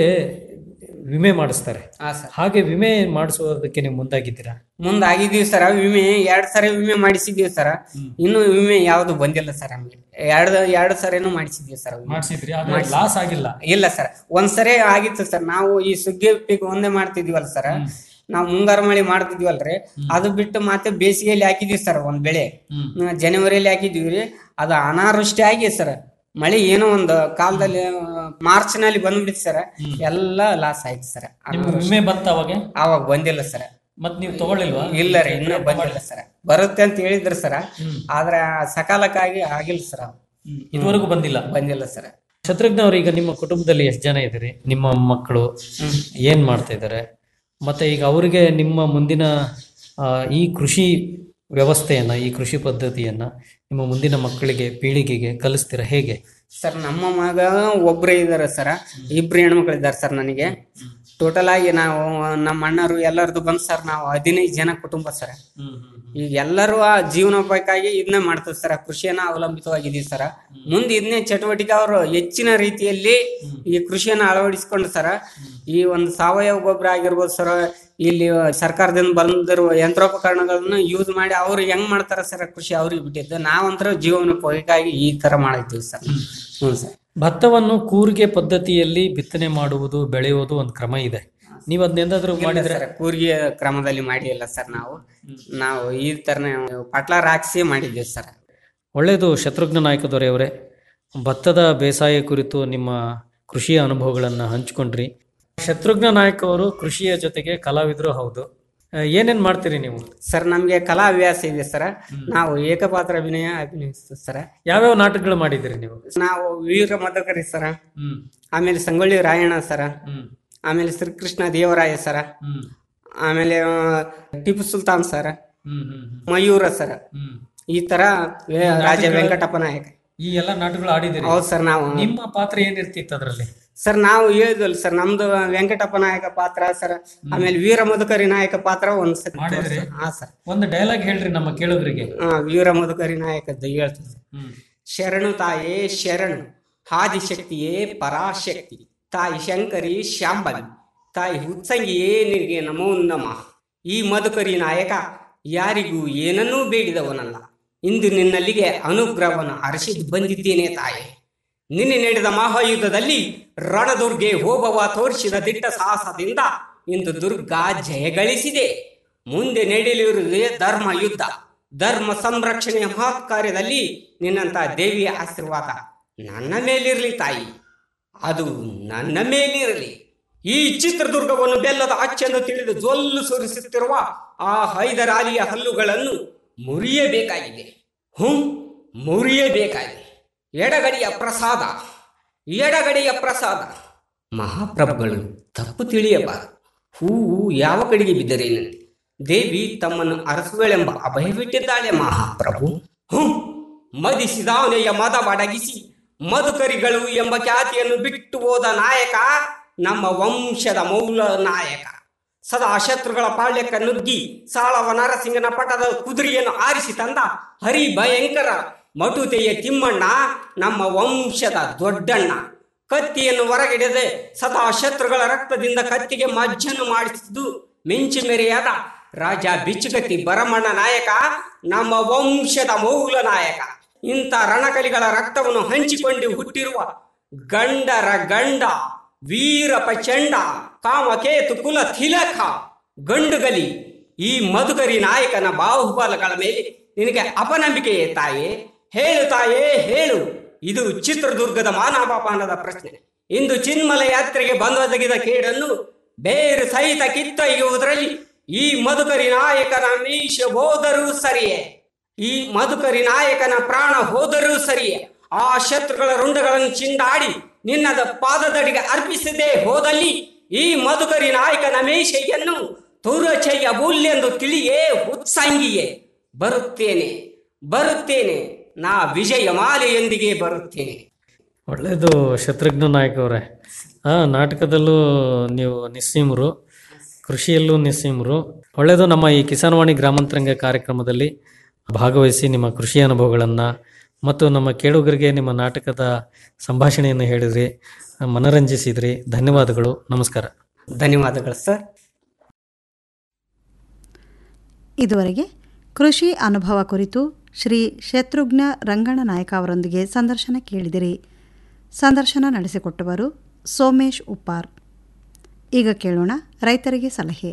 ವಿಮೆ ಮಾಡಿಸ್ತಾರೆ ಹಾ ಸರ್ ಹಾಗೆ ವಿಮೆ ಮಾಡಿಸೋದಕ್ಕೆ ನೀವು ಮುಂದಾಗಿದ್ದೀರಾ ಮುಂದಾಗಿದೀವಿ ಸರ್ ವಿಮೆ ಎರಡ್ ಸರಿ ವಿಮೆ ಮಾಡಿಸಿದೀವಿ ಸರ್ ಇನ್ನು ವಿಮೆ ಯಾವ್ದು ಬಂದಿಲ್ಲ ಸರ್ ನಮ್ಗೆ ಎರಡು ಎರಡು ಸರಿನೂ ಮಾಡಿಸಿದೀವಿ ಸರ್ ವಿಮೆ. ಮಾಡಿಸಿದ್ರಿ ಆದ್ರೆ ಮಾಡ್ಸಿ- ಲಾಸ್ ಆಗಿಲ್ಲ ಇಲ್ಲ ಸರ್ ಒಂದ್ ಸರಿ ಆಗಿತ್ತು ಸರ್ ನಾವು ಈ ಸುಗ್ಗಿ ಪೀಕ್ ಒಂದೇ ಮಾಡ್ತಿದ್ವಲ್ಲ ಸರ್ ನಾವು ಮುಂಗಾರು ಮಳೆ ಮಾಡ್ತಿದ್ವಲ್ರಿ ಅದು ಬಿಟ್ಟು ಮತ್ತೆ ಬೇಸಿಗೆಯಲ್ಲಿ ಹಾಕಿದ್ವಿ ಸರ್ ಒಂದ್ ಬೆಳೆ ಹ್ಮ್, ಜನವರಿಯಲ್ಲಿ ಹಾಕಿದ್ವಿ ರೀ ಅದು ಅನಾವೃಷ್ಟಿ ಆಗಿ ಸರ್ ಮಳೆ ಏನೋ ಒಂದು ಕಾಲದಲ್ಲಿ ಮಾರ್ಚ್ ನಲ್ಲಿ ಬಂದ್ಬಿಡ್ತು ಸರ್ ಎಲ್ಲ ಲಾಸ್ ಆಯ್ತು ಸರ್ ನಿಮ್ಗೆ ವಿಮೆ ಬಂತ ಅವಾಗ ಅವಾಗ ಬಂದಿಲ್ಲ ಸರ್ ಮತ್ ನೀವು ತಗೊಳ್ಳಿಲ್ವಾ ಇಲ್ಲ ರೀ ಇನ್ನೂ ಬಂದಿಲ್ಲ ಸರ್ ಬರುತ್ತೆ ಅಂತ ಹೇಳಿದ್ರು ಸರ್ ಆದ್ರೆ ಸಕಾಲಕ್ಕಾಗಿ ಆಗಿಲ್ಲ ಸರ್ ಇದುವರೆಗೂ ಬಂದಿಲ್ಲ ಬಂದಿಲ್ಲ ಸರ್ ಶತ್ರುಘ್ನ ಅವ್ರು ಈಗ ನಿಮ್ಮ ಕುಟುಂಬದಲ್ಲಿ ಎಷ್ಟು ಜನ ಇದ್ದೀರಿ ನಿಮ್ಮ ಮಕ್ಕಳು ಏನ್ ಮಾಡ್ತಾ ಇದ್ದಾರೆ ಮತ್ತೆ ಈಗ ಅವರಿಗೆ ನಿಮ್ಮ ಮುಂದಿನ ಆ, ಈ ಕೃಷಿ ವ್ಯವಸ್ಥೆಯನ್ನ ಈ ಕೃಷಿ ಪದ್ಧತಿಯನ್ನ ನಿಮ್ಮ ಮುಂದಿನ ಮಕ್ಕಳಿಗೆ ಪೀಳಿಗೆಗೆ ಕಲಿಸ್ತೀರಾ ಹೇಗೆ ಸರ್ ನಮ್ಮ ಮಗ ಒಬ್ರೇ ಇದಾರೆ ಸರ್ ಇಬ್ರು ಹೆಣ್ಮಕ್ಳು ಇದ್ದಾರೆ ಸರ್ ನನಗೆ ಟೋಟಲ್ ಆಗಿ ನಾವು ನಮ್ಮ ಅಣ್ಣರು ಎಲ್ಲರದು ಬಂದ್ ಸರ್ ನಾವು ಹದಿನೈದು ಜನ ಕುಟುಂಬ ಸರ್ ಈಗ ಎಲ್ಲರೂ ಆ ಜೀವನೋಪಾಯಕ್ಕಾಗಿ ಇದನ್ನೇ ಮಾಡ್ತಾರೆ ಸರ್ ಕೃಷಿಯನ್ನ ಅವಲಂಬಿತವಾಗಿದ್ದೀವಿ ಸರ್ ಮುಂದೆ ಇದನ್ನೇ ಚಟುವಟಿಕೆ ಅವರು ಹೆಚ್ಚಿನ ರೀತಿಯಲ್ಲಿ ಈ ಕೃಷಿಯನ್ನ ಅಳವಡಿಸಿಕೊಂಡು ಸರ್ ಈ ಒಂದು ಸಾವಯವ ಗೊಬ್ಬರ ಆಗಿರ್ಬೋದು ಸರ್ ಇಲ್ಲಿ ಸರ್ಕಾರದಿಂದ ಬಂದಿರುವ ಯಂತ್ರೋಪಕರಣಗಳನ್ನು ಯೂಸ್ ಮಾಡಿ ಅವ್ರು ಹೆಂಗ್ ಮಾಡ್ತಾರ ಸರ್ ಕೃಷಿ ಅವ್ರಿಗೆ ಬಿಟ್ಟಿದ್ದು ನಾವಂತರ ಜೀವನೋಪಾಯಕ್ಕಾಗಿ ಈ ತರ ಮಾಡಿದ್ದೀವಿ ಸರ್ ಹ್ಞೂ ಸರ್ ಭತ್ತವನ್ನು ಕೂರಿಗೆ ಪದ್ಧತಿಯಲ್ಲಿ ಬಿತ್ತನೆ ಮಾಡುವುದು ಬೆಳೆಯುವುದು ಒಂದು ಕ್ರಮ ಇದೆ ನೀವು ಅದನ್ನೆಂದಾದ್ರೂ ಮಾಡಿದ್ರೆ ಸರ್ ಕೂರಿಗೆ ಕ್ರಮದಲ್ಲಿ ಮಾಡಿಲ್ಲ ಸರ್ ನಾವು ನಾವು ಈ ತರ ಪಟ್ಲಾರ್ ಹಾಕ್ಸಿ ಮಾಡಿದ್ದೀವಿ ಸರ್ ಒಳ್ಳೆಯದು ಶತ್ರುಘ್ನ ನಾಯಕ ದೊರೆಯವರೇ ಭತ್ತದ ಬೇಸಾಯ ಕುರಿತು ನಿಮ್ಮ ಕೃಷಿಯ ಅನುಭವಗಳನ್ನು ಹಂಚಿಕೊಂಡ್ರಿ ಶತ್ರುಘ್ನ ನಾಯಕ್ ಅವರು ಕೃಷಿಯ ಜೊತೆಗೆ ಕಲಾವಿದರು ಹೌದು ಆ, ಏನೇನ್ ಮಾಡ್ತೀರಿ ನೀವು ಸರ್ ನಮ್ಗೆ ಕಲಾ ಹವ್ಯಾಸ ಇದೆ ಸರ್ ನಾವು ಏಕಪಾತ್ರ ಅಭಿನಯ ಅಭಿನಯಿಸ್ತೀವಿ ಸರ್ ಯಾವ್ಯಾವ ನಾಟಕಗಳು ಮಾಡಿದ್ದೀರಿ ನೀವು ನಾವು ವೀರ ಮದಕರಿ ಸರ ಹ್ಮ್ ಆಮೇಲೆ ಸಂಗೊಳ್ಳಿ ರಾಯಣ್ಣ ಸರ ಹ್ಮ್ ಆಮೇಲೆ ಶ್ರೀಕೃಷ್ಣ ದೇವರಾಯ ಸರ ಹ್ಮ್ ಆಮೇಲೆ ಆ, ಟಿಪ್ಪು ಸುಲ್ತಾನ್ ಸರ ಹ್ಮ್ ಹ್ಮ್ ಹ್ಮ್ ಮಯೂರ ಸರ ಹ್ಮ್ ಈ ತರ ವೇ- ರಾಜ ನಾಟಕಗಳು- ವೆಂಕಟಪ್ಪ ನಾಯಕ ಈ ಎಲ್ಲ ನಾಟಕಗಳು ಆಡಿದಿರಿ ಹೌದು ಸರ್ ನಾವು ನಿಮ್ಮ ಪಾತ್ರ ಏನಿರ್ತಿತ್ತು ಅದರಲ್ಲಿ ಸರ್ ನಾವು ಹೇಳಿದ್ವಲ್ಲ ಸರ್ ನಮ್ದು ವೆಂಕಟಪ್ಪ ನಾಯಕ ಪಾತ್ರ ಸರ್ ಆಮೇಲೆ ವೀರ ಮಧುಕರಿ ನಾಯಕ ಪಾತ್ರ ಒಂದ್ ಸರಿ ಮಾಡಿದ್ರಿ? ತೋರ್ಸಿ- ಹಾ ಸರ್ ಒಂದು ಡೈಲಾಗ್ ಹೇಳ್ರಿ ನಮ್ಮ ಕೇಳೋದ್ರಿಗೆ ಹಾ ವೀರ ಮಧುಕರಿ ನಾಯಕದ್ದು ಹೇಳ್ತೀವಿ ಸರ್. ಹ್ಮ್ ಶರಣು ತಾಯೇ ಶರಣು ಆದಿಶಕ್ತಿಯೇ ಪರಾಶಕ್ತಿ ತಾಯಿ ಶಂಕರಿ ಶಾಂಬವಿ ತಾಯಿ ಹುತ್ಸಂಗಿಯೇ ನಿನಗೆ ನಮೋ ನಮಃ ಈ ಮಧುಕರಿ ನಾಯಕ ಯಾರಿಗೂ ಏನನ್ನೂ ಬೇಡಿದವನಲ್ಲ ಇಂದು ನಿನ್ನಲ್ಲಿಗೆ ಅನುಗ್ರಹವನ್ನು ಅರಸಿದ್ದು ಬಂದಿದ್ದೇನೆ ತಾಯೇ ನಿನ್ನೆ ನಡೆದ ಮಹಾಯುದ್ಧದಲ್ಲಿ ರಣದುರ್ಗೆ ಹೋಬವ ತೋರಿಸಿದ ದಿಟ್ಟ ಸಾಹಸದಿಂದ ಇಂದು ದುರ್ಗಾ ಜಯಗಳಿಸಿದೆ ಮುಂದೆ ನಡೆಯಲಿರುವುದೇ ಧರ್ಮ ಯುದ್ಧ ಧರ್ಮ ಸಂರಕ್ಷಣೆಯ ಮಹತ್ ಕಾರ್ಯದಲ್ಲಿ ನಿನ್ನಂತ ದೇವಿಯ ಆಶೀರ್ವಾದ ನನ್ನ ಮೇಲಿರಲಿ ತಾಯಿ ಅದು ನನ್ನ ಮೇಲಿರಲಿ ಈ ಚಿತ್ರದುರ್ಗವನ್ನು ಬೆಲ್ಲದ ಅಚ್ಚೆಂದು ತಿಳಿದು ಜೊಲ್ಲು ಸುರಿಸುತ್ತಿರುವ ಆ ಹೈದರಾಲಿಯ ಹಲ್ಲುಗಳನ್ನು ಮುರಿಯಬೇಕಾಗಿದೆ ಹುಂ ಮುರಿಯಬೇಕಾಗಿದೆ ಎಡಗಡಿಯ ಪ್ರಸಾದ ಎಡಗಡಿಯ ಪ್ರಸಾದ ಮಹಾಪ್ರಭುಗಳು ತಪ್ಪು ತಿಳಿಯಬಾರದು ಹೂವು ಯಾವ ಕಡೆಗೆ ಬಿದ್ದರೇನಂತೆ ದೇವಿ ತಮ್ಮನ್ನು ಅರಸುಗಳೆಂಬ ಅಭಯವಿಟ್ಟಿದ್ದಾಳೆ ಮಹಾಪ್ರಭು ಹುಂ ಮದಿಸಿದಾವನೆಯ ಮದವಡಗಿಸಿ ಮಧುಕರಿಗಳು ಎಂಬ ಖ್ಯಾತಿಯನ್ನು ಬಿಟ್ಟು ಹೋದ ನಾಯಕ ನಮ್ಮ ವಂಶದ ಮೌಲ ನಾಯಕ ಸದಾ ಶತ್ರುಗಳ ಪಾಳ್ಯಕ್ಕ ನುಗ್ಗಿ ಸಾಳವ ನರಸಿಂಗನ ಪಟದ ಕುದುರೆಯನ್ನು ಆರಿಸಿ ತಂದ ಹರಿ ಭಯಂಕರ ಮಟುತೆಯ ತಿಮ್ಮಣ್ಣ ನಮ್ಮ ವಂಶದ ದೊಡ್ಡಣ್ಣ ಕತ್ತಿಯನ್ನು ಹೊರಗಿಡದೆ ಸದಾ ಶತ್ರುಗಳ ರಕ್ತದಿಂದ ಕತ್ತಿಗೆ ಮಜ್ಜನ್ನು ಮಾಡಿಸಿದ್ದು ಮಿಂಚು ಮೆರೆಯಾದ ರಾಜ ಬಿಚ್ಚುಗತ್ತಿ ಭರಮಣ್ಣ ನಾಯಕ ನಮ್ಮ ವಂಶದ ಮೌಲ ನಾಯಕ ಇಂಥ ರಣಕಲಿಗಳ ರಕ್ತವನ್ನು ಹಂಚಿಕೊಂಡು ಹುಟ್ಟಿರುವ ಗಂಡರ ಗಂಡ ವೀರ ಪ್ರಚಂಡ ಕಾಮಕೇತು ಕುಲ ತಿಲಕ ಗಂಡುಗಲಿ ಈ ಮಧುಕರಿ ನಾಯಕನ ಬಾಹುಬಲಗಳ ಮೇಲೆ ನಿನಗೆ ಅಪನಂಬಿಕೆಯೇ ತಾಯೇ ಹೇಳು ತಾಯೇ ಹೇಳು ಇದು ಚಿತ್ರದುರ್ಗದ ಮಾನವಾಪನದ ಪ್ರಶ್ನೆ ಇಂದು ಚಿನ್ಮಲ ಯಾತ್ರೆಗೆ ಬಂದೊದಗಿದ ಕೇಡನ್ನು ಬೇರು ಸಹಿತ ಕಿತ್ತೊಯ್ಯುವುದರಲ್ಲಿ ಈ ಮಧುಕರಿ ನಾಯಕನ ಮೀಶ ಹೋದರೂ ಸರಿಯೇ ಈ ಮಧುಕರಿ ನಾಯಕನ ಪ್ರಾಣ ಹೋದರೂ ಸರಿಯೇ ಆ ಶತ್ರುಗಳ ರುಂಡಗಳನ್ನು ಚಿಂದಾಡಿ ನಿನ್ನದ ಪಾದದಡಿಗೆ ಅರ್ಪಿಸದೆ ಹೋದಲ್ಲಿ ಈ ಮಧುಕರಿ ನಾಯಕನ ಮೇಷೆಯನ್ನು ತುರಚಯ್ಯ ಬುಲ್ಲೆಂದು ತಿಳಿಯೇ ಉತ್ಸಂಗಿಯೇ ಬರುತ್ತೇನೆ ಬರುತ್ತೇನೆ ನಾ ವಿಜಯ ಮಾಲೆಯೊಂದಿಗೆ ಬರುತ್ತೇನೆ ಒಳ್ಳೆಯದು ಶತ್ರುಘ್ನ ನಾಯಕ್ ಅವರೇ ಹಾಂ ನಾಟಕದಲ್ಲೂ ನೀವು ನಿಸ್ಸೀಮರು ಕೃಷಿಯಲ್ಲೂ ನಿಸ್ಸೀಮರು ಒಳ್ಳೆಯದು ನಮ್ಮ ಈ ಕಿಸಾನ್ವಾಣಿ ಗ್ರಾಮಾಂತರಂಗ ಕಾರ್ಯಕ್ರಮದಲ್ಲಿ ಭಾಗವಹಿಸಿ ನಿಮ್ಮ ಕೃಷಿ ಅನುಭವಗಳನ್ನು ಮತ್ತು ನಮ್ಮ ಕೇಳುಗರಿಗೆ ನಿಮ್ಮ ನಾಟಕದ ಸಂಭಾಷಣೆಯನ್ನು ಹೇಳಿದ್ರಿ ಮನರಂಜಿಸಿದ್ರಿ ಧನ್ಯವಾದಗಳು ನಮಸ್ಕಾರ ಧನ್ಯವಾದಗಳು ಸರ್ ಇದುವರೆಗೆ ಕೃಷಿ ಅನುಭವ ಕುರಿತು ಶ್ರೀ ಶತ್ರುಘ್ನ ರಂಗಣ ನಾಯಕ ಅವರೊಂದಿಗೆ ಸಂದರ್ಶನ ಕೇಳಿದಿರಿ ಸಂದರ್ಶನ ನಡೆಸಿಕೊಟ್ಟವರು ಸೋಮೇಶ್ ಉಪ್ಪಾರ್ ಈಗ ಕೇಳೋಣ ರೈತರಿಗೆ ಸಲಹೆ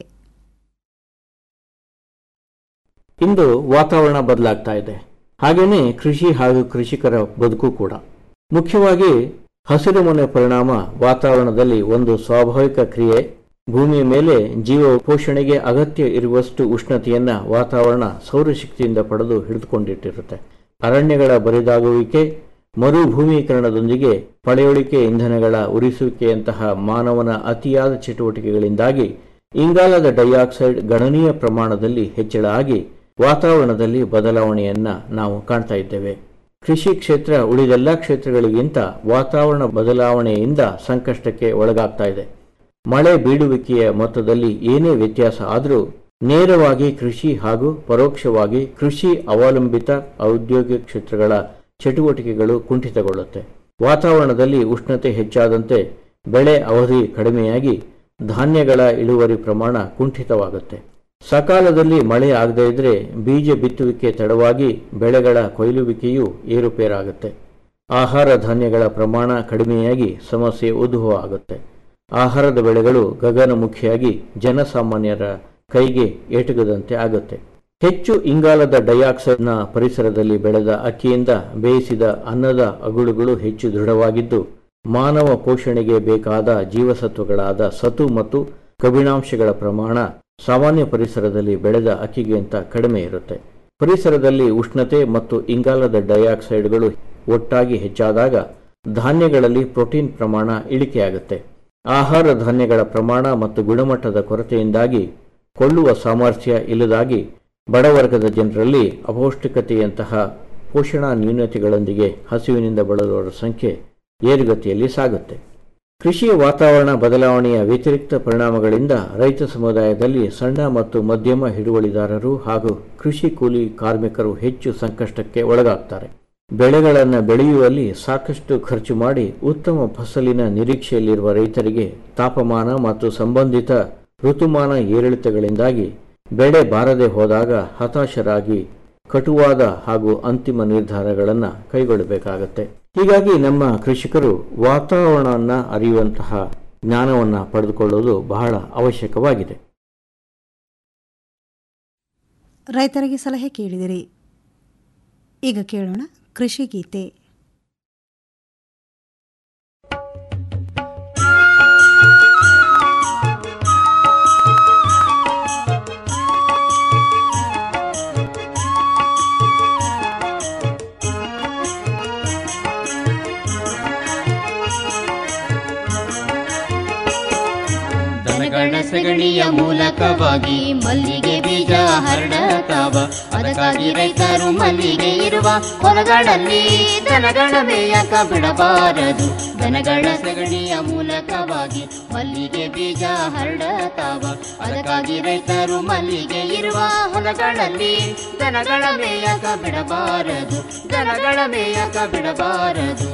ಇಂದು ವಾತಾವರಣ ಬದಲಾಗ್ತಾ ಇದೆ ಹಾಗೇನೆ ಕೃಷಿ ಹಾಗೂ ಕೃಷಿಕರ ಬದುಕು ಕೂಡ ಮುಖ್ಯವಾಗಿ ಹಸಿರುಮನೆ ಪರಿಣಾಮ ವಾತಾವರಣದಲ್ಲಿ ಒಂದು ಸ್ವಾಭಾವಿಕ ಕ್ರಿಯೆ ಭೂಮಿಯ ಮೇಲೆ ಜೀವ ಪೋಷಣೆಗೆ ಅಗತ್ಯ ಇರುವಷ್ಟು ಉಷ್ಣತೆಯನ್ನ ವಾತಾವರಣ ಸೌರಶಕ್ತಿಯಿಂದ ಪಡೆದು ಹಿಡಿದುಕೊಂಡಿಟ್ಟಿರುತ್ತೆ ಅರಣ್ಯಗಳ ಬರಿದಾಗುವಿಕೆ ಮರುಭೂಮೀಕರಣದೊಂದಿಗೆ ಪಳೆಯುಳಿಕೆ ಇಂಧನಗಳ ಉರಿಸುವಿಕೆಯಂತಹ ಮಾನವನ ಅತಿಯಾದ ಚಟುವಟಿಕೆಗಳಿಂದಾಗಿ ಇಂಗಾಲದ ಡೈಆಕ್ಸೈಡ್ ಗಣನೀಯ ಪ್ರಮಾಣದಲ್ಲಿ ಹೆಚ್ಚಳ ಆಗಿ ವಾತಾವರಣದಲ್ಲಿ ಬದಲಾವಣೆಯನ್ನ ನಾವು ಕಾಣ್ತಾ ಇದ್ದೇವೆ ಕೃಷಿ ಕ್ಷೇತ್ರ ಉಳಿದೆಲ್ಲ ಕ್ಷೇತ್ರಗಳಿಗಿಂತ ವಾತಾವರಣ ಬದಲಾವಣೆಯಿಂದ ಸಂಕಷ್ಟಕ್ಕೆ ಒಳಗಾಗ್ತಾ ಇದೆ ಮಳೆ ಬೀಳುವಿಕೆಯ ಮೊತ್ತದಲ್ಲಿ ಏನೇ ವ್ಯತ್ಯಾಸ ಆದರೂ ನೇರವಾಗಿ ಕೃಷಿ ಹಾಗೂ ಪರೋಕ್ಷವಾಗಿ ಕೃಷಿ ಅವಲಂಬಿತ ಔದ್ಯೋಗಿಕ ಕ್ಷೇತ್ರಗಳ ಚಟುವಟಿಕೆಗಳು ಕುಂಠಿತಗೊಳ್ಳುತ್ತೆ ವಾತಾವರಣದಲ್ಲಿ ಉಷ್ಣತೆ ಹೆಚ್ಚಾದಂತೆ ಬೆಳೆ ಅವಧಿ ಕಡಿಮೆಯಾಗಿ ಧಾನ್ಯಗಳ ಇಳುವರಿ ಪ್ರಮಾಣ ಕುಂಠಿತವಾಗುತ್ತೆ ಸಕಾಲದಲ್ಲಿ ಮಳೆ ಆಗದೇ ಇದ್ರೆ ಬೀಜ ಬಿತ್ತುವಿಕೆ ತಡವಾಗಿ ಬೆಳೆಗಳ ಕೊಯ್ಲುವಿಕೆಯೂ ಏರುಪೇರಾಗುತ್ತೆ ಆಹಾರ ಧಾನ್ಯಗಳ ಪ್ರಮಾಣ ಕಡಿಮೆಯಾಗಿ ಸಮಸ್ಯೆ ಉದ್ಭವ ಆಗುತ್ತೆ ಆಹಾರದ ಬೆಳೆಗಳು ಗಗನಮುಖಿಯಾಗಿ ಜನಸಾಮಾನ್ಯರ ಕೈಗೆ ಎಟುಕದಂತೆ ಆಗುತ್ತೆ ಹೆಚ್ಚು ಇಂಗಾಲದ ಡೈಆಕ್ಸೈಡ್ನ ಪರಿಸರದಲ್ಲಿ ಬೆಳೆದ ಅಕ್ಕಿಯಿಂದ ಬೇಯಿಸಿದ ಅನ್ನದ ಅಗುಳುಗಳು ಹೆಚ್ಚು ದೃಢವಾಗಿದ್ದು ಮಾನವ ಪೋಷಣೆಗೆ ಬೇಕಾದ ಜೀವಸತ್ವಗಳಾದ ಸತು ಮತ್ತು ಕಬ್ಬಿಣಾಂಶಗಳ ಪ್ರಮಾಣ ಸಾಮಾನ್ಯ ಪರಿಸರದಲ್ಲಿ ಬೆಳೆದ ಅಕ್ಕಿಗಿಂತ ಕಡಿಮೆ ಇರುತ್ತೆ ಪರಿಸರದಲ್ಲಿ ಉಷ್ಣತೆ ಮತ್ತು ಇಂಗಾಲದ ಡೈಆಕ್ಸೈಡ್ಗಳು ಒಟ್ಟಾಗಿ ಹೆಚ್ಚಾದಾಗ ಧಾನ್ಯಗಳಲ್ಲಿ ಪ್ರೋಟೀನ್ ಪ್ರಮಾಣ ಇಳಿಕೆಯಾಗುತ್ತೆ ಆಹಾರ ಧಾನ್ಯಗಳ ಪ್ರಮಾಣ ಮತ್ತು ಗುಣಮಟ್ಟದ ಕೊರತೆಯಿಂದಾಗಿ ಕೊಳ್ಳುವ ಸಾಮರ್ಥ್ಯ ಇಲ್ಲದಾಗಿ ಬಡವರ್ಗದ ಜನರಲ್ಲಿ ಅಪೌಷ್ಟಿಕತೆಯಂತಹ ಪೋಷಣಾ ನ್ಯೂನತೆಗಳೊಂದಿಗೆ ಹಸಿವಿನಿಂದ ಬಳಲುವವರ ಸಂಖ್ಯೆ ಏರುಗತಿಯಲ್ಲಿ ಸಾಗುತ್ತೆ ಕೃಷಿಯ ವಾತಾವರಣ ಬದಲಾವಣೆಯ ವ್ಯತಿರಿಕ್ತ ಪರಿಣಾಮಗಳಿಂದ ರೈತ ಸಮುದಾಯದಲ್ಲಿ ಸಣ್ಣ ಮತ್ತು ಮಧ್ಯಮ ಹಿಡುವಳಿದಾರರು ಹಾಗೂ ಕೃಷಿ ಕೂಲಿ ಕಾರ್ಮಿಕರು ಹೆಚ್ಚು ಸಂಕಷ್ಟಕ್ಕೆ ಒಳಗಾಗ್ತಾರೆ ಬೆಳೆಗಳನ್ನು ಬೆಳೆಯುವಲ್ಲಿ ಸಾಕಷ್ಟು ಖರ್ಚು ಮಾಡಿ ಉತ್ತಮ ಫಸಲಿನ ನಿರೀಕ್ಷೆಯಲ್ಲಿರುವ ರೈತರಿಗೆ ತಾಪಮಾನ ಮತ್ತು ಸಂಬಂಧಿತ ಋತುಮಾನ ಏರಿಳಿತಗಳಿಂದಾಗಿ ಬೆಳೆ ಬಾರದೆ ಹೋದಾಗ ಹತಾಶರಾಗಿ ಕಟುವಾದ ಹಾಗೂ ಅಂತಿಮ ನಿರ್ಧಾರಗಳನ್ನು ಕೈಗೊಳ್ಳಬೇಕಾಗತ್ತೆ ಹೀಗಾಗಿ ನಮ್ಮ ಕೃಷಿಕರು ವಾತಾವರಣವನ್ನು ಅರಿಯುವಂತಹ ಜ್ಞಾನವನ್ನು ಪಡೆದುಕೊಳ್ಳುವುದು ಬಹಳ ಅವಶ್ಯಕವಾಗಿದೆ ರೈತರಿಗೆ ಸಲಹೆ ಕೇಳಿದಿರಿ ಈಗ ಕೇಳೋಣ ಕೃಷಿ ಗೀತೆ ದನಗಳ ಸಗಣಿಯ ಮೂಲಕವಾಗಿ ಮಲ್ಲಿಗೆ ಬೀಜ ಹರಡತಾವ ಅದಕ್ಕಾಗಿ ರೈತರು ಮಲ್ಲಿಗೆ ಇರುವ ಹೊಲಗಳಲ್ಲಿ ದನಗಳ ಮೇಯಕ ಬಿಡಬಾರದು ದನಗಳ ಸಗಣಿಯ ಮೂಲಕವಾಗಿ ಮಲ್ಲಿಗೆ ಬೀಜ ಹರಡತಾವ ಅದಕ್ಕಾಗಿ ರೈತರು ಮಲ್ಲಿಗೆ ಇರುವ ಹೊಲಗಳಲ್ಲಿ ದನಗಳ ಮೇಯಕ ಬಿಡಬಾರದು ದನಗಳ ಮೇಯಕ ಬಿಡಬಾರದು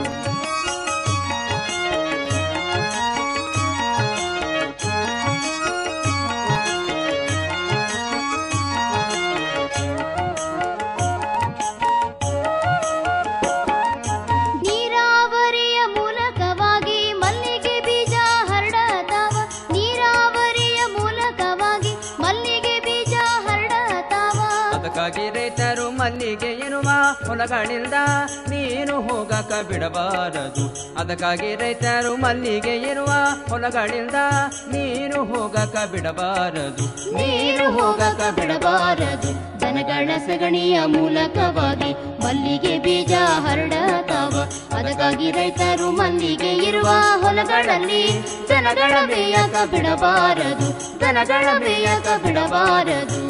ನೀರಾವರಿಯ ಮೂಲಕವಾಗಿ ಮಲ್ಲಿಗೆ ಬೀಜ ಹರಡತಾವ ನೀರಾವರಿಯ ಮೂಲಕವಾಗಿ ಮಲ್ಲಿಗೆ ಬೀಜ ಹರಡತಾವ ಅದಕ್ಕಾಗಿ ರೈತರು ಮಲ್ಲಿಗೆ ಎನ್ನುವ ಹೊಲಗಳಿಂದ ನೀನು ಹೋಗಕ ಬಿಡಬಾರದು ಅದಕ್ಕಾಗಿ ರೈತರು ಮಲ್ಲಿಗೆ ಎನ್ನುವ ಹೊಲಗಳಿಂದ ನೀನು ಹೋಗಕ ಬಿಡಬಾರದು ನೀರು ಹೋಗಕ ಬಿಡಬಾರದು ದನಗಳ ಸಗಣಿಯ ಮೂಲಕವಾಗಿ ಮಲ್ಲಿಗೆ ಬೀಜ ಹರಡತಾವ ಅದಕ್ಕಾಗಿ ರೈತರು ಮಲ್ಲಿಗೆ ಇರುವ ಹೊಲಗಳಲ್ಲಿ ದನಗಳ ಮೇಯಕ ಬಿಡಬಾರದು ದನಗಳ ಮೇಯಕ ಬಿಡಬಾರದು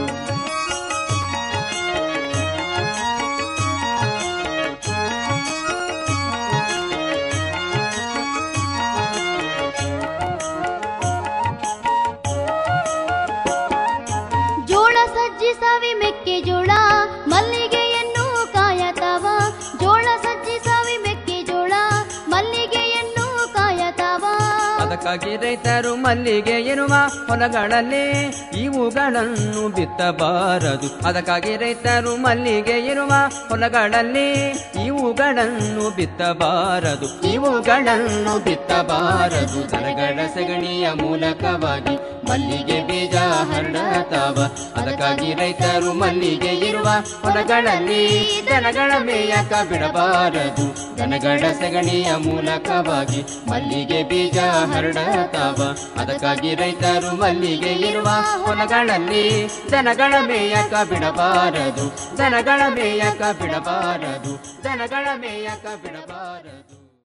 ಜೋಳ ಸಜ್ಜಿ ಸಾವಿ ಮೆಕ್ಕೆಜೋಳ ಮಲ್ಲಿಗೆಯನ್ನು ಕಾಯತಾವ ಜೋಳ ಸಜ್ಜಿ ಸಾವಿ ಮೆಕ್ಕೆಜೋಳ ಮಲ್ಲಿಗೆಯನ್ನು ಕಾಯತಾವ ಅದಕ್ಕಾಗಿ ರೈತರು ಮಲ್ಲಿಗೆ ಇರುವ ಹೊಲಗಳಲ್ಲಿ ಇವುಗಳನ್ನು ಬಿತ್ತಬಾರದು ಅದಕ್ಕಾಗಿ ರೈತರು ಮಲ್ಲಿಗೆ ಇರುವ ಹೊಲಗಳಲ್ಲಿ ಇವುಗಳನ್ನು ಬಿತ್ತಬಾರದು ಇವುಗಳನ್ನು ಬಿತ್ತಬಾರದು ದನಗಳ ಸಗಣಿಯ ಮೂಲಕವಾಗಿ ಮಲ್ಲಿಗೆ ಬೀಜ ಹರಡತಾವ ಅದಕ್ಕಾಗಿ ರೈತರು ಮಲ್ಲಿಗೆ ಇರುವ ಹೊಲಗಳಲ್ಲಿ ದನಗಳ ಮೇಯಕ ಬಿಡಬಾರದು ದನಗಳ ಸಗಣಿಯ ಮೂಲಕವಾಗಿ ಮಲ್ಲಿಗೆ ಬೀಜ ಹರಡತಾವ ಅದಕ್ಕಾಗಿ ರೈತರು ಮಲ್ಲಿಗೆ ಇರುವ ಹೊಲಗಳಲ್ಲಿ ದನಗಳ ಮೇಯಕ ಬಿಡಬಾರದು ದನಗಳ ಮೇಯಕ ಬಿಡಬಾರದು ದನಗಳ ಮೇಯಕ ಬಿಡಬಾರದು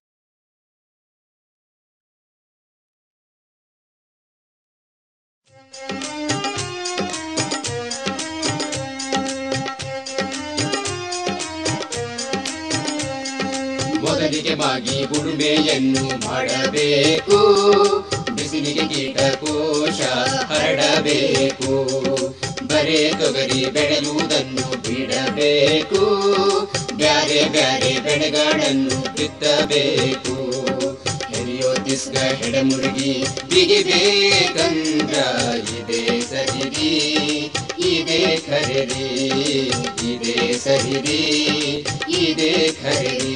ಮೊದಲಿಗೆ ಮಾಗಿ ಉಳುಮೆಯನ್ನು ಮಾಡಬೇಕು ಬಿಸಿಲಿಗೆ ಕೀಟಕೋಶ ಹರಡಬೇಕು ಬರೇ ತೊಗರಿ ಬೆಳೆಯುವುದನ್ನು ಬಿಡಬೇಕು ಬ್ಯಾರೆ ಬ್ಯಾರೆ ಬೆಳೆಗಳನ್ನು ಬಿತ್ತಬೇಕು ಹೆರಿಯೋ ತಿಸ್ಗ ಹೆಡಮುರುಗಿ ಬಿಗಿಬೇಕಂದ್ರ ಇದೇ ಸರಿರಿ ಇದೇ ಖರೀರಿ ಇದೇ ಸರಿರಿ ಇದೇ ಖರೀರಿ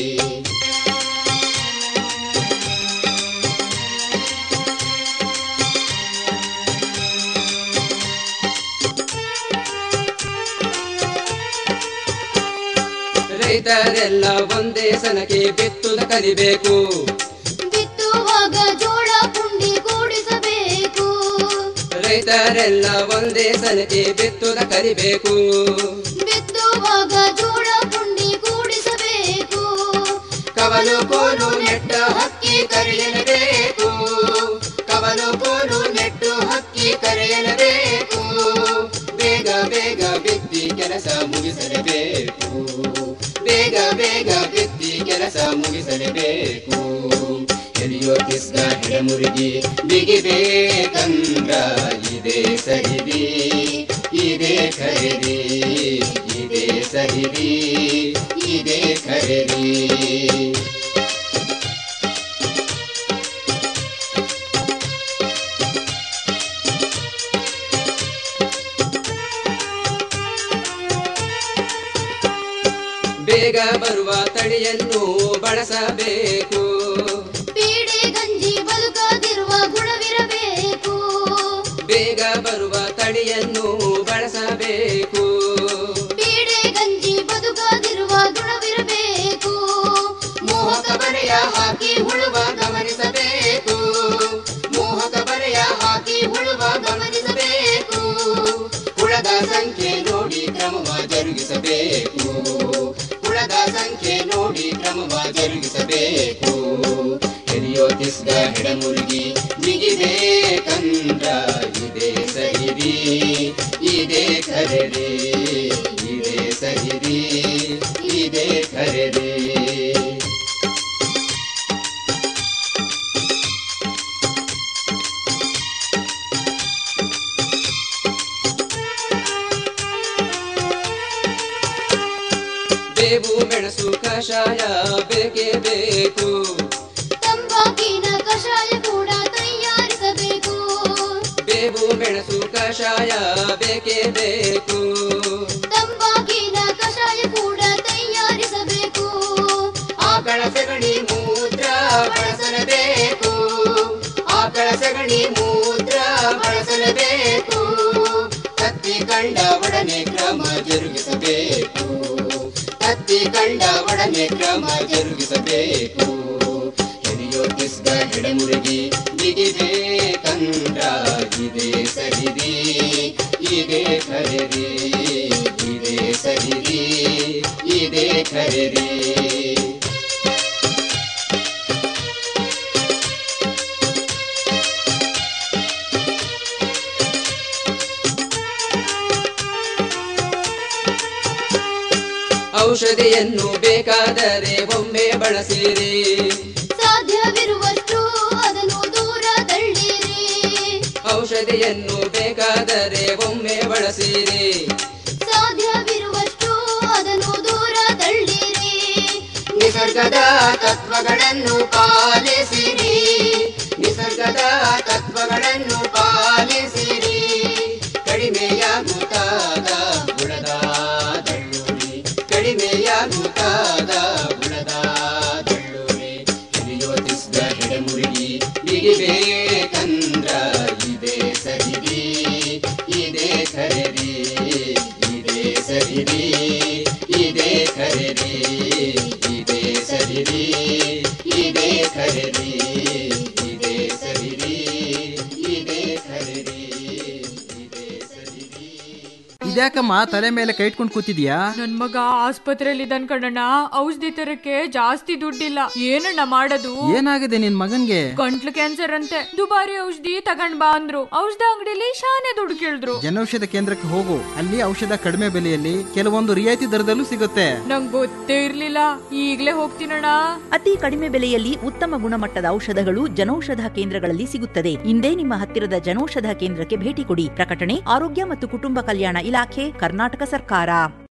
ರೈತರೆಲ್ಲ ಒಂದೇ ಸನಕ್ಕೆ ಬಿತ್ತುದ ಕಲಿಬೇಕು ಬಿತ್ತುವಾಗ ಜೋಳ ಪುಂಡಿ ಕೂಡಿಸಬೇಕು ರೈತರೆಲ್ಲ ಒಂದೇ ಸನಕ್ಕೆ ಬಿತ್ತುದ ಕಲಿಬೇಕು ಬಿತ್ತುವಾಗ ಜೋಳ ಪುಂಡಿ ಕೂಡಿಸಬೇಕು ಕವಲು ಕೋಲು ನೆಟ್ಟ ಹಕ್ಕಿ ಕರೆಯಲೇಬೇಕು ಕವಲು ಕೋಲು ನೆಟ್ಟು ಹಕ್ಕಿ ಕರೆಯಲೇಬೇಕು ಬೇಗ ಬೇಗ ಬಿತ್ತಿ ಕೆಲಸ ಮುಗಿಸಲೇಬೇಕು ಬೇಗ ಬೇಗ ಬಿತ್ತಿ ಕೆಲಸ ಮುಗಿಸಲೇಬೇಕು ಎಲಿಯೋ ಕಿಸ್ಗ ಹೆಡಮುರುಗಿ ಬಿಗಿಬೇಕಂದ್ರ ಇದೇ ಸರಿದಿ ಇದೇ ಖರೀದಿ ಇದೇ ಸರಿದಿ ಇದೇ ಖರೀದಿ ಬೇಗ ಬರುವ ತಳಿಯನ್ನು ಬಳಸಬೇಕು ಪೀಡೆ ಗಂಜಿ ಬದುಕದಿರುವ ಗುಣವಿರಬೇಕು ಬೇಗ ಬರುವ ತಳಿಯನ್ನು ಬಳಸಬೇಕು ಪೀಡೆ ಗಂಜಿ ಬದುಕದಿರುವ ಗುಣವಿರಬೇಕು ಮೋಹಕ ಬರೆಯ ಹಾಕಿ ಹುಳುವ ಗಮನಿಸಬೇಕು ಮೋಹಕ ಬರೆಯ ಹಾಕಿ ಹುಳುವ ಗಮನಿಸಬೇಕು ಹುಳದ ಸಂಖ್ಯೆ ನೋಡಿ ಕ್ರಮವ ಜರುಗಿಸಬೇಕು ಹುಳದ ಸಂಖ್ಯೆ ನೋಡಿ ಕ್ರಮವ ಜರುಗಿಸಬೇಕು ಹಿರಿಯೋ ತಿಸ್ಗ ಹೆಡಮುರುಗಿ ಬಿಗಿಬೇಕಂದ್ರ ಇದೇ ಸಹಿರಿ ಇದೇ ಖರೀರಿ ಇದೇ ಸಹಿರಿ ಇದೇ ಖರೀರಿ ಬೇವು ಮೆಣಸು ಕಷಾಯ ಬೇಕೇ ಬೇಕು ತಂಬಾಕಿನ ಕಷಾಯ ಕೂಡ ತಯಾರಿಸಬೇಕು ಬೇವು ಮೆಣಸು ಕಷಾಯ ಬೇಕೇ ಬೇಕು ತಂಬಾಕಿನ ಕಷಾಯ ಕೂಡ ತಯಾರಿಸಬೇಕು ಆಕಳ ಸಗಣಿ ಮೂತ್ರ ಬಳಸಲೇಬೇಕು ಆಕಳ ಸಗಣಿ ಮೂತ್ರ ಬಳಸಲೇಬೇಕು ಕತ್ತಿ ಕಂಡ ಒಡನೆ ಕ್ರಮ ಜರುಗಿಸಬೇಕು ಕತ್ತಿ ಕಂಡ ಒಡನೆ ಕ್ರಮ ಜರುಗಿಸಬೇಕು ಹಿರಿಯೋ ಕಿಸ್ಗ ಹೆಡಮುರುಗಿ ಬಿಗಿಬೇಕಂದ್ರ ಇದೇ ಸರಿದಿ ಇದೇ ಖರೀದಿ ಇದೇ ಸರಿರಿ ಇದೇ ಖರೀದಿ ಔಷಧಿಯನ್ನು ಬೇಕಾದರೆ ಒಮ್ಮೆ ಬಳಸಿರಿ ಸಾಧ್ಯವಿರುವಷ್ಟು ಅದನ್ನು ದೂರ ತಳ್ಳಿರಿ ಔಷಧಿಯನ್ನು ಬೇಕಾದರೆ ಒಮ್ಮೆ ಬಳಸಿರಿ ಸಾಧ್ಯವಿರುವಷ್ಟು ಅದನ್ನು ದೂರ ತಳ್ಳಿರಿ ನಿಸರ್ಗದ ತತ್ವಗಳನ್ನು ಪಾಲಿಸಿರಿ ನಿಸರ್ಗದ ತತ್ವಗಳನ್ನು ಪಾಲಿಸಿರಿ ಕಡಿಮೆಯಾಗುತ್ತಾದ ಬುಡದ ದಳ್ಳುರಿ ಕಡಿಮೆಯಾಗುತ್ತಾದ ಬುಡದ ದಳ್ಳುರಿ ಹಿರಿಯೋತಿಸಿದ ಹೆಡೆಮುರುಗಿ ಬಿಗಿಬೇಕಂದ್ರ ಇದೇ ಸರಿದಿ ಇದೇ ಖರೀದಿ ಇದೇ ಸರಿದಿ ಇದೇ ಖರೀದಿ ಇದೇ ಸರಿದಿ ಇದೇ ಖರೀದಿ ಇದೇ ಸರಿದಿ ಇದೇ ಖರೀದಿ ಇದ್ಯಾಕಮ್ಮ ತಲೆ ಮೇಲೆ ಕೈ ಇಟ್ಕೊಂಡು ಕೂತಿದ್ಯಾ ನನ್ ಮಗ ಆಸ್ಪತ್ರೆಯಲ್ಲಿ ಇದ್ದಾನ್ ಕಣಣ್ಣ ಔಷಧಿ ತರಕ್ಕೆ ಜಾಸ್ತಿ ದುಡ್ಡಿಲ್ಲ ಏನಣ್ಣ ಮಾಡೋದು ಏನಾಗಿದೆ ನಿನ್ ಮಗನ್ಗೆ ಗಂಟ್ಲು ಕ್ಯಾನ್ಸರ್ ಅಂತೆ ದುಬಾರಿ ಔಷಧಿ ತಗೊಂಡ್ ಬಾ ಅಂದ್ರು ಔಷಧ ಅಂಗಡಿಲಿ ಶಾನೆ ದುಡ್ಡು ಕೇಳಿದ್ರು ಜನೌಷಧ ಕೇಂದ್ರಕ್ಕೆ ಹೋಗು ಅಲ್ಲಿ ಔಷಧ ಕಡಿಮೆ ಬೆಲೆಯಲ್ಲಿ ಕೆಲವೊಂದು ರಿಯಾಯಿತಿ ದರದಲ್ಲೂ ಸಿಗುತ್ತೆ ನಂಗ್ ಗೊತ್ತೇ ಇರ್ಲಿಲ್ಲ ಈಗ್ಲೇ ಹೋಗ್ತೀನಣ್ಣ ಅತಿ ಕಡಿಮೆ ಬೆಲೆಯಲ್ಲಿ ಉತ್ತಮ ಗುಣಮಟ್ಟದ ಔಷಧಗಳು ಜನೌಷಧ ಕೇಂದ್ರಗಳಲ್ಲಿ ಸಿಗುತ್ತದೆ ಇಂದೇ ನಿಮ್ಮ ಹತ್ತಿರದ ಜನೌಷಧ ಕೇಂದ್ರಕ್ಕೆ ಭೇಟಿ ಕೊಡಿ ಪ್ರಕಟಣೆ ಆರೋಗ್ಯ ಮತ್ತು ಕುಟುಂಬ ಕಲ್ಯಾಣ ಇಲಾಖೆ ಕರ್ನಾಟಕ ಸರ್ಕಾರ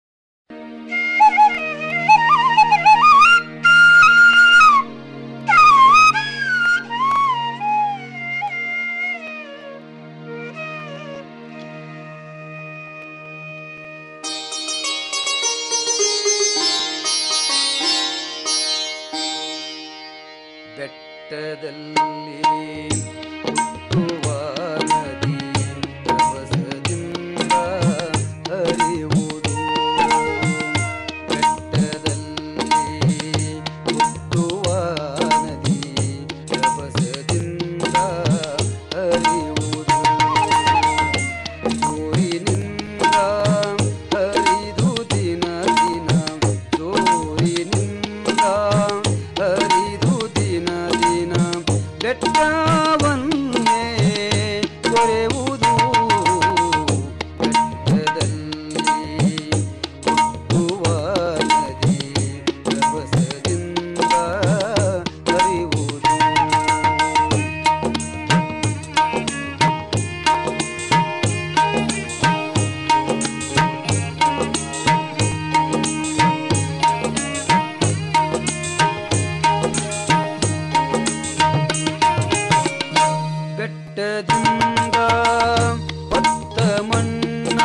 ಬೆಟ್ಟದಲ್ಲಿ ಹುಟ್ಟುವ ನದಿ ರಭಸದಿಂದ ಹರಿಯುವುದು ಬೆಟ್ಟದಲ್ಲಿ ಹುಟ್ಟುವ ನದಿ ರಭಸದಿಂದ ಹರಿಯುವುದು ಸೂರಿನಿಂದ ಹರಿದು ದಿನ ದಿನ ಸೂರಿನಿಂದ ಹರಿದು ದಿನ ದಿನ ಬೆಟ್ಟವನ್ನೇ ಕೊರೆಯುವುದು ಬೆಟ್ಟದಲ್ಲಿ ಹುಟ್ಟುವ ನದಿ ರಭಸದಿಂದ ಹರಿಯುವುದು ಬೆಟ್ಟದಿಂದ ಹೊತ್ತ ಮಣ್ಣ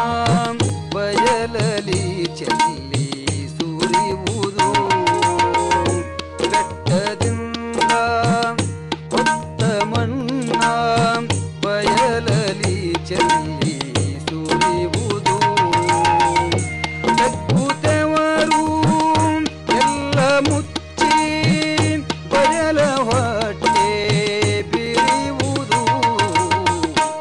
ಬಯಲಲಿ ಚೆಲ್ಲಿ ಸುರಿಯುವುದು ಬೆಟ್ಟದಿಂದ ಹೊತ್ತ ಮಣ್ಣ ಬಯಲಲಿ ಚೆಲ್ಲಿ ಸುರಿಯುವುದು ತಗ್ಗುತ್ತವರು ಎಲ್ಲ ಮುಚ್ಚಿ ಬಯಲ ಹೊಟ್ಟೆ ಬಿರಿಯುವುದು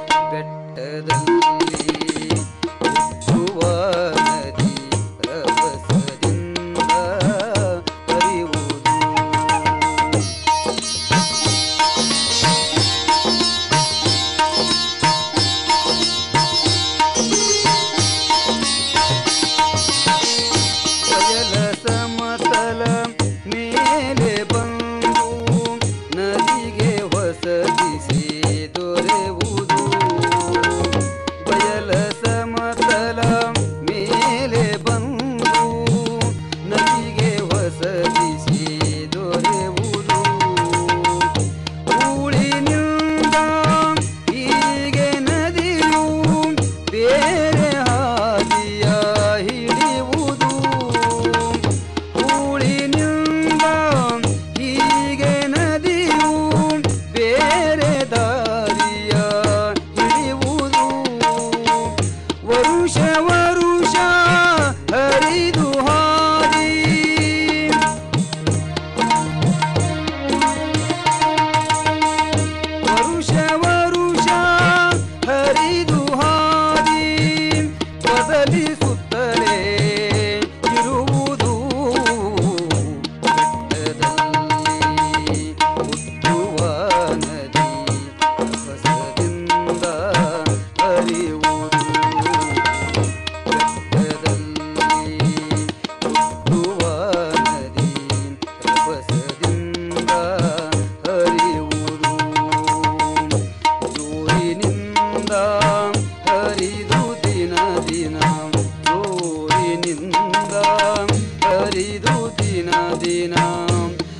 ದಿನ